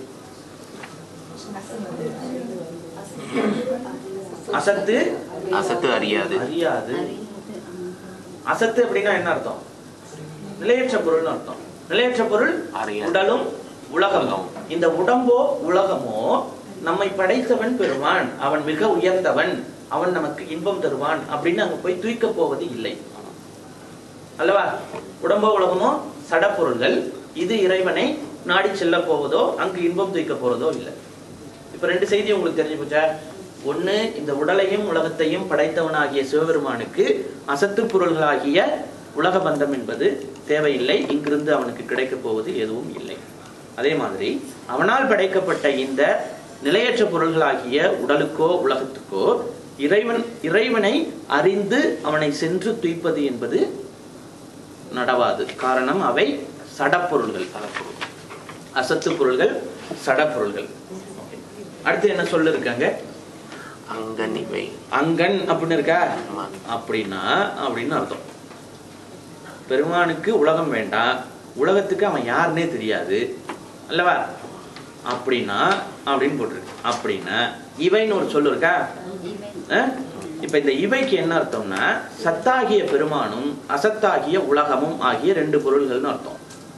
அசத்து அசத்து அறியாது அறியாது அசத்து அப்படின்னா என்ன அர்த்தம் நிலையற்ற பொருள்னு அர்த்தம் நிலையற்ற பொருள் அறியாது. உடலும் உலகமும் உலகம். இந்த உடம்போ உலகமோ நம்மை படைத்தவன் பெறுவான் அவன் மிக உயர்ந்தவன் அவன் நமக்கு இன்பம் தருவான் அப்படின்னு அங்க போய் தூய்க்க போவது இல்லை அல்லவா உடம்போ உலகமோ சடப்பொருள்கள் இது இறைவனை நாடி செல்ல போவதோ அங்கு இன்பம் தூய்க்க போறதோ இல்லை இப்ப ரெண்டு செய்தி உங்களுக்கு தெரிஞ்சு போச்சா ஒண்ணு இந்த உடலையும் உலகத்தையும் படைத்தவனாகிய சிவபெருமானுக்கு அசத்து பொருள்களாகிய உலக பந்தம் என்பது தேவையில்லை இங்கிருந்து அவனுக்கு கிடைக்கப் போவது எதுவும் இல்லை அதே மாதிரி அவனால் படைக்கப்பட்ட இந்த நிலையற்ற பொருள்களாகிய உடலுக்கோ உலகத்துக்கோ இறைவன் இறைவனை அறிந்து அவனை சென்று துய்ப்பது என்பது நடவாது காரணம் அவை சடப்பொருள்கள் சடப்பொருள். அசத்து பொருள்கள் சடப்பொருள்கள் Okay. அடுத்து என்ன சொல்ல இருக்காங்க அங்கன் இவை அங்கன் அப்படின்னு இருக்கா ஆமா. அப்படின்னா அப்படின்னு அர்த்தம் பெருமானுக்கு உலகம் வேண்டாம் உலகத்துக்கு அவன் யாருன்னே தெரியாது அல்லவா அப்படின்னா அப்படின்னு போட்டிருக்கு அப்படின்னா இவைன்னு ஒரு சொல்லு இருக்கா அஹ்? இப்ப இந்த இவைக்கு என்ன அர்த்தம்னா சத்தாகிய பெருமானும் அசத்தாகிய உலகமும் ஆகிய ரெண்டு பொருள்கள்னு அர்த்தம்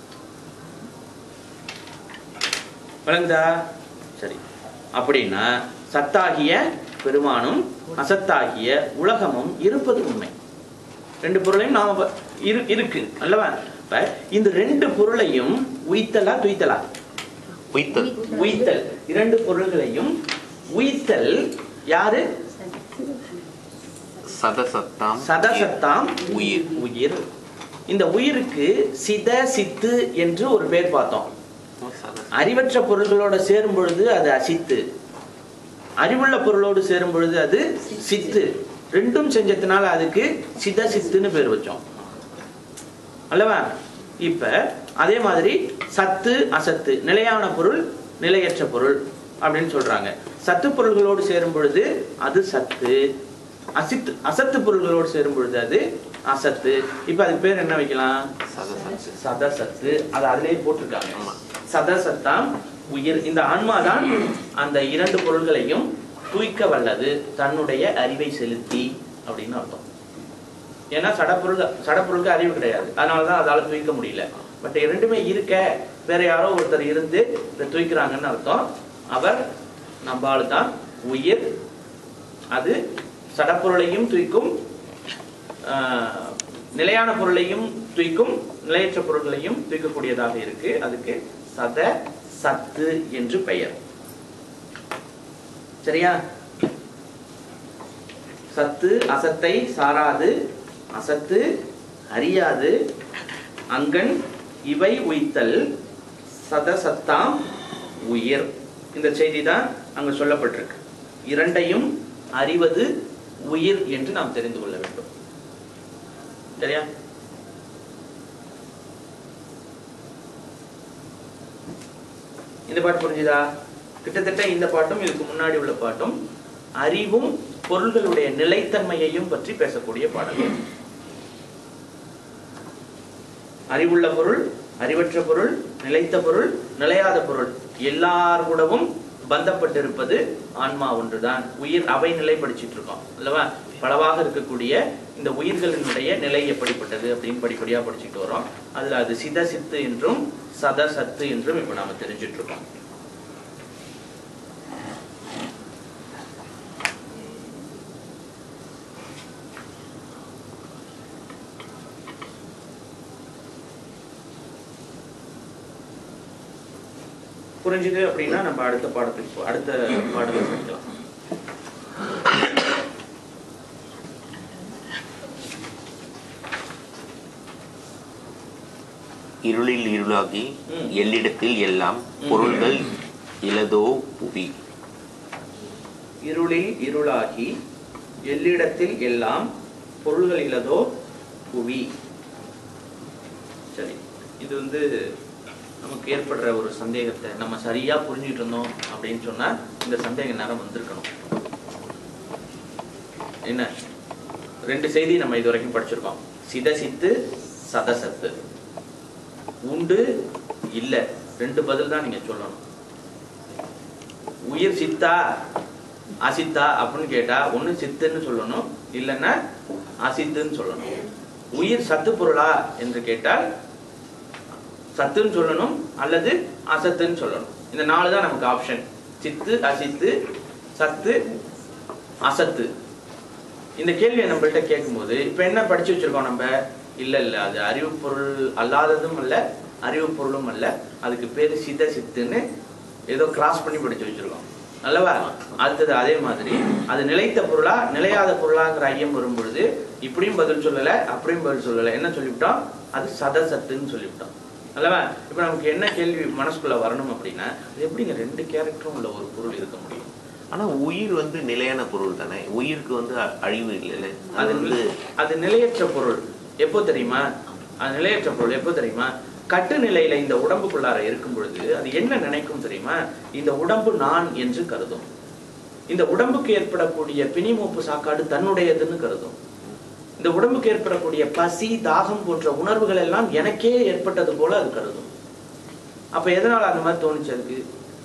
விளங்குதா சரி அப்படின்னா சத்தாகிய பெருமானும் அசத்தாகிய உலகமும் இருப்பது உண்மை ரெண்டு பொருளையும் நாம ப- இரு இருக்கு அல்லவா இப்ப இந்த ரெண்டு பொருளையும் உய்த்தலா துய்த்தலா உய்த்தல் உய்த்தல் இரண்டு பொருள்களையும் உய்த்தல் யாரு சதசத்தாம் சதசத்தாம் உயிர் உயிர் இந்த உயிருக்கு சித சித்து என்று ஒரு பேர் பார்த்தோம் சத- அறிவற்ற பொருள்களோட சேரும் பொழுது அது அசித்து அறிவுள்ள பொருளோடு சேரும் பொழுது அது சித்து ரெண்டும் செஞ்சதுனால அதுக்கு சித சித்துன்னு பேர் வச்சோம் அல்லவா இப்ப அதே மாதிரி சத்து அசத்து நிலையான பொருள் நிலையற்ற பொருள் அப்படின்னு சொல்றாங்க சத்து பொருள்களோடு சேரும் பொழுது அது சத்து அசித்து அசத்து பொருள்களோடு சேரும் பொழுது அது அசத்து இப்ப அதுக்கு பேர் என்ன வைக்கலாம் சதசத்து சதசத்து அது அதிலே போட்டிருக்காங்க ஆமா. சதசத்தாம் உயிர் இந்த ஆன்மாதான் அந்த இரண்டு பொருள்களையும் தூய்க்க வல்லது தன்னுடைய அறிவை செலுத்தி அப்படின்னு அர்த்தம் ஏன்னா சடப்பொருள் சடப்பொருளுக்கு அறிவு கிடையாது அதனாலதான் அதால தூய்க்க முடியல பட் இரண்டுமே இருக்க வேற யாரோ ஒருத்தர் இருந்து இதை தூய்க்கிறாங்கன்னு அர்த்தம் அவர் நம்பால் தான் உயிர் அது சடப்பொருளையும் தூய்க்கும் ஆஹ், நிலையான பொருளையும் தூய்க்கும் நிலையற்ற பொருள்களையும் தூய்க்கக்கூடியதாக இருக்கு அதுக்கு சத சத்து என்று பெயர் சரியா சத்து அசத்தை சாராது அசத்து அறியாது அங்கன் இவை உய்த்தல் சதசத்தாம் உயிர் இந்த செய்தி தான் அங்க சொல்லப்பட்டிருக்கு இரண்டையும் அறிவது உயிர் என்று நாம் தெரிந்து கொள்ள வேண்டும் சரியா இந்த பாட்டு புரிஞ்சுதா கிட்டத்தட்ட இந்த பாட்டும் இதுக்கு முன்னாடி உள்ள பாட்டும் அறிவும் பொருள்களுடைய நிலைத்தன்மையையும் பற்றி பேசக்கூடிய பாடல்கள் அறிவுள்ள பொருள் அறிவற்ற பொருள் நிலைத்த பொருள் நிலையாத பொருள் எல்லார் கூடவும் பந்தப்பட்டிருப்பது ஆன்மா ஒன்றுதான் உயிர் அவை நிலை படிச்சிட்டு இருக்கோம் அல்லவா பலவாக இருக்கக்கூடிய இந்த உயிர்களினுடைய நிலை எப்படிப்பட்டது அப்படின்னு படிப்படியா படிச்சுட்டு வரோம் அதுல அது சித சித்து என்றும் சத சத்து என்றும் இப்ப நாம தெரிஞ்சிட்டு இருக்கோம் புரிஞ்சுது அப்படின்னா நம்ம அடுத்த பாடத்துக்கு போ- அடுத்த பாடலை படிக்கலாம் இருளில் இருளாகி ம். எல்லிடத்தில் எல்லாம் பொருள்கள் இலதோ புவி இருளில் இருளாகி எல்லிடத்தில் எல்லாம் பொருள்கள் இலதோ புவி சரி இது வந்து நமக்கு ஏற்படுற ஒரு சந்தேகத்தை நம்ம சரியா புரிஞ்சுட்டு இருந்தோம் அப்படின்னு சொன்னா இந்த சந்தேக நேரம் வந்திருக்கணும் என்ன ரெண்டு செய்தி நம்ம இது வரைக்கும் படிச்சிருக்கோம் சிதசித்து சதசத்து உண்டு இல்ல ரெண்டு பதில் தான் நீங்க சொல்லணும் உயிர் சித்தா அசித்தா அப்படின்னு கேட்டா ஒண்ணு சித்துன்னு சொல்லணும் இல்லைன்னா அசித்துன்னு சொல்லணும் உயிர் சத்து பொருளா என்று கேட்டால் சத்துன்னு சொல்லணும் அல்லது அசத்துன்னு சொல்லணும் இந்த நாலு தான் நமக்கு ஆப்ஷன் சித்து அசித்து சத்து அசத்து இந்த கேள்வியை நம்மள்ட்ட கேட்கும்போது இப்ப என்ன படிச்சு வச்சிருக்கோம் நம்ம இல்ல இல்ல அது அறிவு பொருள் அல்லாததும் அல்ல அறிவு பொருளும் அல்ல அதுக்கு பேரு சித சித்துன்னு ஏதோ கிராஸ் பண்ணி படிச்சு வச்சிருக்கோம் அல்லவா அடுத்தது அதே மாதிரி அது நிலைத்த பொருளா நிலையாத பொருளாங்கிற ஐயம் வரும் பொழுது இப்படியும் பதில் சொல்லல அப்படியும் பதில் சொல்லல என்ன சொல்லிவிட்டோம் அது சத சத்துன்னு சொல்லிவிட்டோம் அல்லவா இப்ப நமக்கு என்ன கேள்வி மனசுக்குள்ள வரணும் அப்படின்னா அது எப்படிங்க ரெண்டு கேரக்டரும் உள்ள ஒரு பொருள் இருக்க முடியும் ஆனா உயிர் வந்து நிலையான பொருள் தானே உயிருக்கு வந்து அ- அழிவு இல்லைல்ல அது அது வந்து அது நிலையற்ற பொருள் எப்போ தெரியுமா அது நிலையற்ற பொருள் எப்போ தெரியுமா கட்டு நிலையில இந்த உடம்புக்குள்ளார இருக்கும் பொழுது அது என்ன நினைக்கும் தெரியுமா இந்த உடம்பு நான் என்று கருதும் இந்த உடம்புக்கு ஏற்படக்கூடிய பிணிமூப்பு சாக்காடு தன்னுடையதுன்னு கருதும் இந்த உடம்புக்கு ஏற்படக்கூடிய பசி தாகம் போன்ற உணர்வுகள் எல்லாம் எனக்கே ஏற்பட்டது போல அது கருதும் அப்ப எதனால அந்த மாதிரி தோணுச்சு அதுக்கு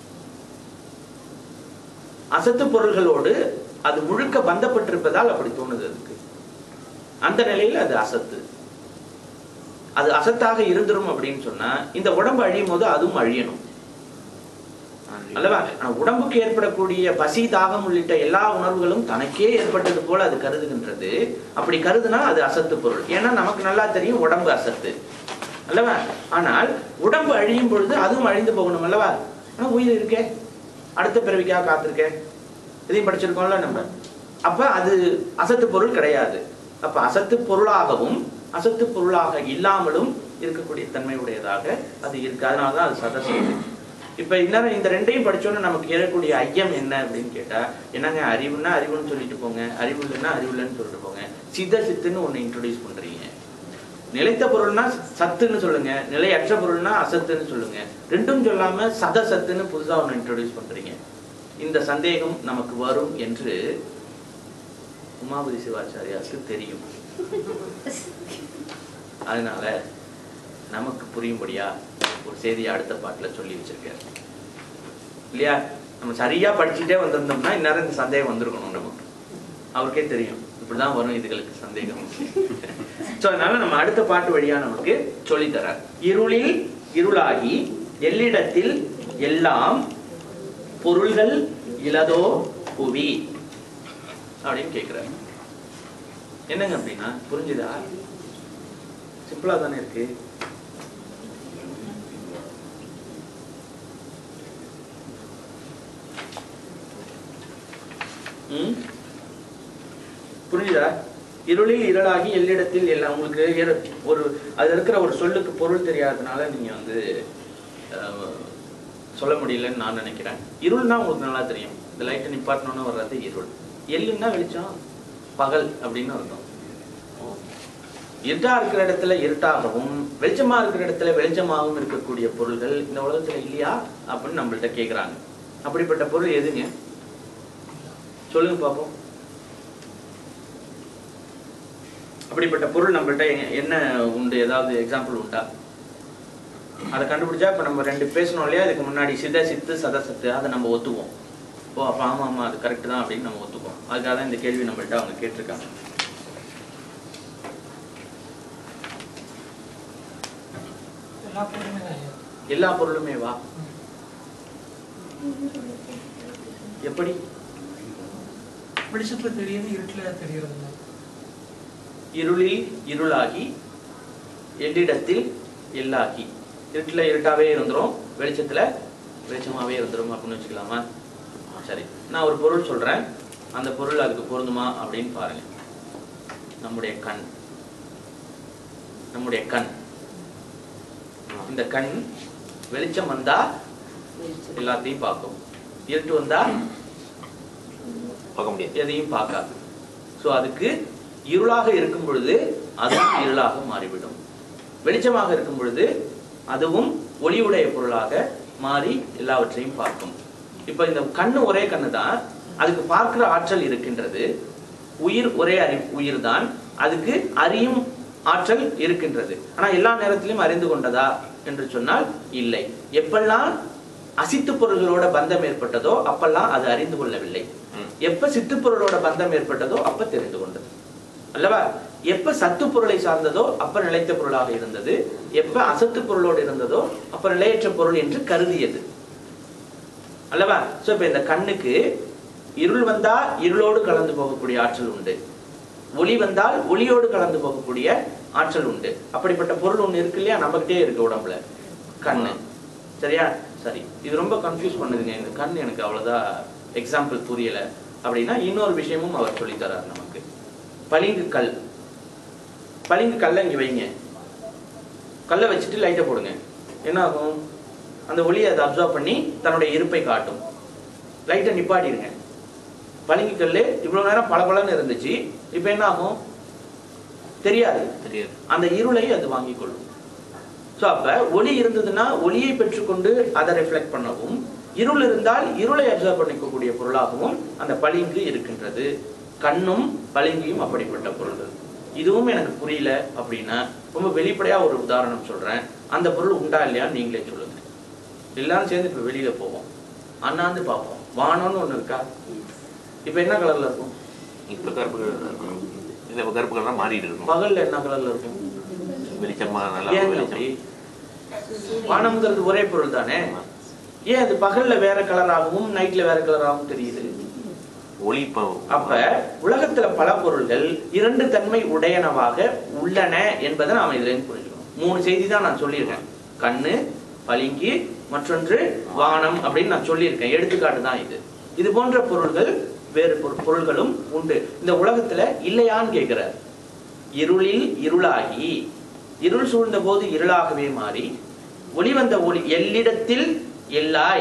அசத்து பொருள்களோடு அது முழுக்க பந்தப்பட்டிருப்பதால் அப்படி தோணுது அதுக்கு அந்த நிலையில அது அசத்து அது அசத்தாக இருந்துரும் அப்படின்னு சொன்னா இந்த உடம்பு அழியும் போது அதுவும் அழியணும் அல்லவா ஆனா உடம்புக்கு ஏற்படக்கூடிய பசி தாகம் உள்ளிட்ட எல்லா உணர்வுகளும் தனக்கே ஏற்பட்டது போல அது கருதுகின்றது அப்படி கருதுனா அது அசத்து பொருள் ஏன்னா நமக்கு நல்லா தெரியும் உடம்பு அசத்து அல்லவா ஆனால் உடம்பு அழியும் பொழுது அதுவும் அழிந்து போகணும் அல்லவா ஆனா உயிர் இருக்கே அடுத்த பிறவிக்காக காத்திருக்கேன் இதையும் படிச்சிருக்கோம்ல நம்ம அப்ப அது அசத்து பொருள் கிடையாது அப்ப அசத்து பொருளாகவும் அசத்து பொருளாக இல்லாமலும் இருக்கக்கூடிய தன்மை உடையதாக அது இருக்கு அதனாலதான் அது சதசத்து இப்ப இன்னும் இந்த ரெண்டையும் படிச்சோன்னு நமக்கு ஏறக்கூடிய ஐயம் என்ன அப்படின்னு கேட்டா என்னங்க அறிவுன்னா அறிவுன்னு சொல்லிட்டு போங்க அறிவு இல்லைன்னா அறிவு இல்லைன்னு சொல்லிட்டு போங்க சித்த சித்துன்னு ஒண்ணு இன்ட்ரோடியூஸ் பண்றீங்க நிலைத்த பொருள்னா சத்துன்னு சொல்லுங்க நிலையற்ற பொருள்னா அசத்துன்னு சொல்லுங்க ரெண்டும் சொல்லாம சத சத்துன்னு புதுசா ஒண்ணு இன்ட்ரோடியூஸ் பண்றீங்க இந்த சந்தேகம் நமக்கு வரும் என்று உமாபதி சிவாச்சாரியாருக்கு தெரியும் அதனால நமக்கு புரியும்படியா ஒரு செய்தியை அடுத்த பாட்டுல சொல்லி வச்சிருக்காரு இல்லையா நம்ம சரியா படிச்சுட்டே வந்திருந்தோம்னா இந்நேரம் இந்த சந்தேகம் வந்திருக்கணும் நமக்கு அவருக்கே தெரியும் இப்படிதான் வரும் இதுகளுக்கு சந்தேகம் சோ அதனால நம்ம அடுத்த பாட்டு வழியா நமக்கு சொல்லித் தரார் இருளில் இருளாகி எல்லிடத்தில் எல்லாம் பொருள்கள் இலதோ புவி அப்படின்னு கேக்குறாரு என்னங்க அப்படின்னா புரிஞ்சுதா சிம்பிளா தானே இருக்கு ம்? புரிஞ்சுதா இருளில் இருளாகி எல்லிடத்தில் எல்லாம் உங்களுக்கு ஏற- ஒரு அது இருக்கிற ஒரு சொல்லுக்கு பொருள் தெரியாததுனால நீங்க வந்து அஹ், சொல்ல முடியலன்னு நான் நினைக்கிறேன் இருள்னா உங்களுக்கு நல்லா தெரியும் இந்த லைட்டை நிப்பாட்டணும்னு வர்றது இருள் எள்ளுன்னா வெளிச்சம் பகல் அப்படின்னு அர்த்தம் இருட்டா இருக்கிற இடத்துல இருட்டாகவும் வெளிச்சமா இருக்கிற இடத்துல வெளிச்சமாகவும் இருக்கக்கூடிய பொருள்கள் இந்த உலகத்துல இல்லையா அப்படின்னு நம்மள்ட்ட கேக்குறாங்க அப்படிப்பட்ட பொருள் எதுங்க சொல்லுங்க பாப்போம் அப்படிப்பட்ட பொருள் நம்மள்ட்ட எ- என்ன உண்டு ஏதாவது எக்ஸாம்பிள் உண்டா அதை கண்டுபிடிச்சா இப்ப நம்ம ரெண்டு பேசணும் இல்லையா இதுக்கு முன்னாடி சித சித்து சத சத்து அதை நம்ம ஒத்துக்குவோம் ஓ அப்ப ஆமா ஆமா அது கரெக்ட் தான் அப்படின்னு நம்ம ஒத்துக்குவோம் அதுக்காக தான் இந்த கேள்வி நம்மள்ட்ட அவங்க கேட்டிருக்காங்க எல்லா பொருளுமே தான் ஐயா. எல்லா பொருளுமே வா எப்படி வெளிச்சத்துல தெரியுது இருட்டுல தெரியறது இல்லை இருளில் இருளாகி எல்லிடத்தில் எல்லாகி இருட்டுல இருட்டாவே இருந்துரும் வெளிச்சத்துல வெளிச்சமாவே இருந்துரும் அப்படின்னு வச்சுக்கலாமா சரி நான் ஒரு பொருள் சொல்றேன் அந்த பொருள் அதுக்கு பொருந்துமா அப்படின்னு பாருங்க நம்முடைய கண் நம்முடைய கண் இந்த கண் வெளிச்சம் வந்தா எல்லாத்தையும் பார்க்கும் இருட்டு வந்தா பார்க்க முடியாது எதையும் பார்க்காது ஸோ அதுக்கு இருளாக இருக்கும் பொழுது அதுவும் இருளாக மாறிவிடும் வெளிச்சமாக இருக்கும் பொழுது அதுவும் ஒளியுடைய பொருளாக மாறி எல்லாவற்றையும் பார்க்கும் இப்போ இந்த கண்ணு ஒரே கண்ணு தான் அதுக்கு பார்க்கிற ஆற்றல் இருக்கின்றது உயிர் ஒரே அறி உயிர் தான் அதுக்கு அறியும் ஆற்றல் இருக்கின்றது ஆனா எல்லா நேரத்திலும் அறிந்து கொண்டதா என்று சொன்னால் இல்லை எப்பெல்லாம் அசித்து பொருள்களோட பந்தம் ஏற்பட்டதோ அப்பெல்லாம் அது அறிந்து கொள்ளவில்லை ம். எப்ப சித்து பொருளோட பந்தம் ஏற்பட்டதோ அப்ப தெரிந்து கொண்டது அல்லவா எப்ப சத்து பொருளை சார்ந்ததோ அப்ப நிலைத்த பொருளாக இருந்தது எப்ப அசத்து பொருளோடு இருந்ததோ அப்ப நிலையற்ற பொருள் என்று கருதியது அல்லவா சோ இப்ப இந்த கண்ணுக்கு இருள் வந்தா இருளோடு கலந்து போகக்கூடிய ஆற்றல் உண்டு ஒளி வந்தால் ஒளியோடு கலந்து போகக்கூடிய ஆற்றல் உண்டு அப்படிப்பட்ட பொருள் ஒண்ணு இருக்கு இல்லையா நம்மகிட்டே இருக்கு உடம்புல கண்ணு சரியா சரி இது ரொம்ப கன்ஃபியூஸ் பண்ணுதுங்க இந்த கண் எனக்கு அவ்வளவுதான் எக்ஸாம்பிள் புரியல அப்படின்னா இன்னொரு விஷயமும் அவர் சொல்லித் தர்றாரு நமக்கு பளிங்கு கல் பளிங்கு கல்லை இங்க வைங்க கல்லை வச்சுட்டு லைட்டை போடுங்க என்ன ஆகும் அந்த ஒளியை அதை அப்சர்வ் பண்ணி தன்னுடைய இருப்பை காட்டும் லைட்டை நிப்பாட்டிடுங்க பளிங்கு கல் இவ்வளவு நேரம் பளபளன்னு இருந்துச்சு இப்போ என்ன ஆகும் தெரியாது தெரியாது அந்த இருளை அது வாங்கிக் கொள்ளும் ஸோ அப்ப ஒளி இருந்ததுன்னா ஒளியை பெற்றுக்கொண்டு அதை ரிஃப்ளெக்ட் பண்ணவும் இருள் இருந்தால் இருளை அப்சர்வ் பண்ணிக்கக்கூடிய பொருளாகவும் அந்த பளிங்கு இருக்கின்றது கண்ணும் பளிங்கியும் அப்படிப்பட்ட பொருள்கள் இதுவும் எனக்கு புரியல அப்படின்னா ரொம்ப வெளிப்படையா ஒரு உதாரணம் சொல்றேன் அந்த பொருள் உண்டா இல்லையா நீங்களே சொல்லுங்க எல்லாரும் சேர்ந்து இப்ப வெளியில போவோம் அண்ணாந்து பார்ப்போம் வானம்னு ஒண்ணு இருக்கா இப்ப என்ன கலர்ல இருக்கும் இப்ப கருப்பு கலர் தான் இருக்கும் இந்த கருப்பு கலர் தான் மாறிட்டு இருக்கும் பகல்ல என்ன கலர்ல இருக்கும் வெளிச்சமா நல்லா ஏன் வெளிச்சம் அப்படி வானம்ங்கிறது ஒரே பொருள் தானே ஏன் அது பகல்ல வேற கலராகவும் நைட்ல வேற கலராகவும் தெரியுது ஒளி இப்போ அப்ப உலகத்துல பல பொருள்கள் இரண்டு தன்மை உடையனவாக உள்ளன என்பதை நாம இதுல இருந்து புரிஞ்சுக்கணும் மூணு செய்தி தான் நான் சொல்லியிருக்கேன் கண்ணு பளிங்கு மற்றொன்று வானம் அப்படின்னு நான் சொல்லியிருக்கேன் எடுத்துக்காட்டு தான் இது இது போன்ற பொருள்கள் வேறு பொரு- பொருள்களும் உண்டு இந்த உலகத்துல இல்லையான்னு கேட்கிறார் இருளில் இருளாகி இருள் சூழ்ந்த போது இருளாகவே மாறி ஒளி வந்த ஒளி எல்லிடத்தில் எல்லாய்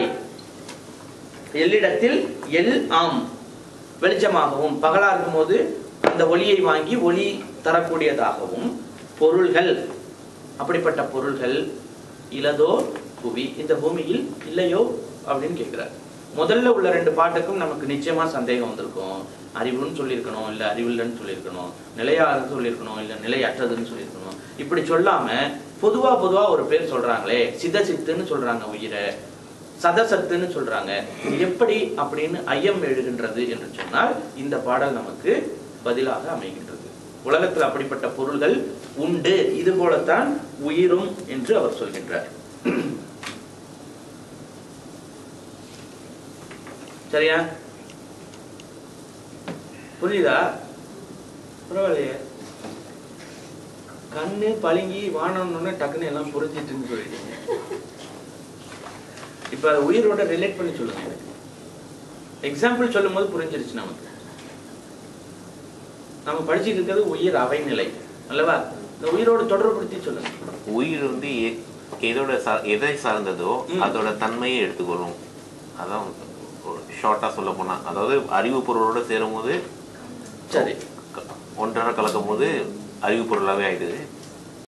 எல்லிடத்தில் எல் ஆம் வெளிச்சமாகவும் பகலா இருக்கும்போது அந்த ஒளியை வாங்கி ஒளி தரக்கூடியதாகவும் பொருள்கள் அப்படிப்பட்ட பொருள்கள் இலதோ புவி இந்த பூமியில் இல்லையோ அப்படின்னு கேட்கிறார் முதல்ல உள்ள ரெண்டு பாட்டுக்கும் நமக்கு நிச்சயமா சந்தேகம் வந்திருக்கும் அறிவுன்னு சொல்லியிருக்கணும் இல்ல அறிவில்லைன்னு சொல்லியிருக்கணும் நிலையாதுன்னு சொல்லியிருக்கணும் இல்ல நிலையற்றதுன்னு சொல்லியிருக்கணும் இப்படி சொல்லாம பொதுவா பொதுவா ஒரு பேர் சொல்றாங்களே சித சித்துன்னு சொல்றாங்க உயிரை சதசத்துன்னு சொல்றாங்க இது எப்படி அப்படின்னு ஐயம் எழுகின்றது என்று சொன்னால் இந்த பாடல் நமக்கு பதிலாக அமைகின்றது உலகத்தில் அப்படிப்பட்ட பொருள்கள் உண்டு இது போலத்தான் உயிரும் என்று அவர் சொல்கின்றார் சரியா புரியுதா பரவாயில்லையே கண்ணு பளிங்கி வானம்னு டக்குன்னு எல்லாம் புரிஞ்சிட்டுன்னு சொல்லிட்டீங்க இப்ப அதை உயிரோட ரிலேட் பண்ணி சொல்லுங்க எனக்கு எக்ஸாம்பிள் சொல்லும் போது புரிஞ்சிருச்சு நமக்கு நம்ம படிச்சுட்டு இருக்கிறது உயிர் அவைநிலை அல்லவா இந்த உயிரோட தொடர்புபடுத்தி சொல்லுங்க உயிர் வந்து இய- எதோட சா எதை சார்ந்ததோ ம். அதோட தன்மையை எடுத்துக்கொள்ளும் அதான் ஷார்ட்டாக சொல்ல போனா அதாவது அறிவு பொருளோட சேரும் போது சரி ஒன்றரை கலக்கும் போது அறிவு பொருளாகவே ஆயிடுது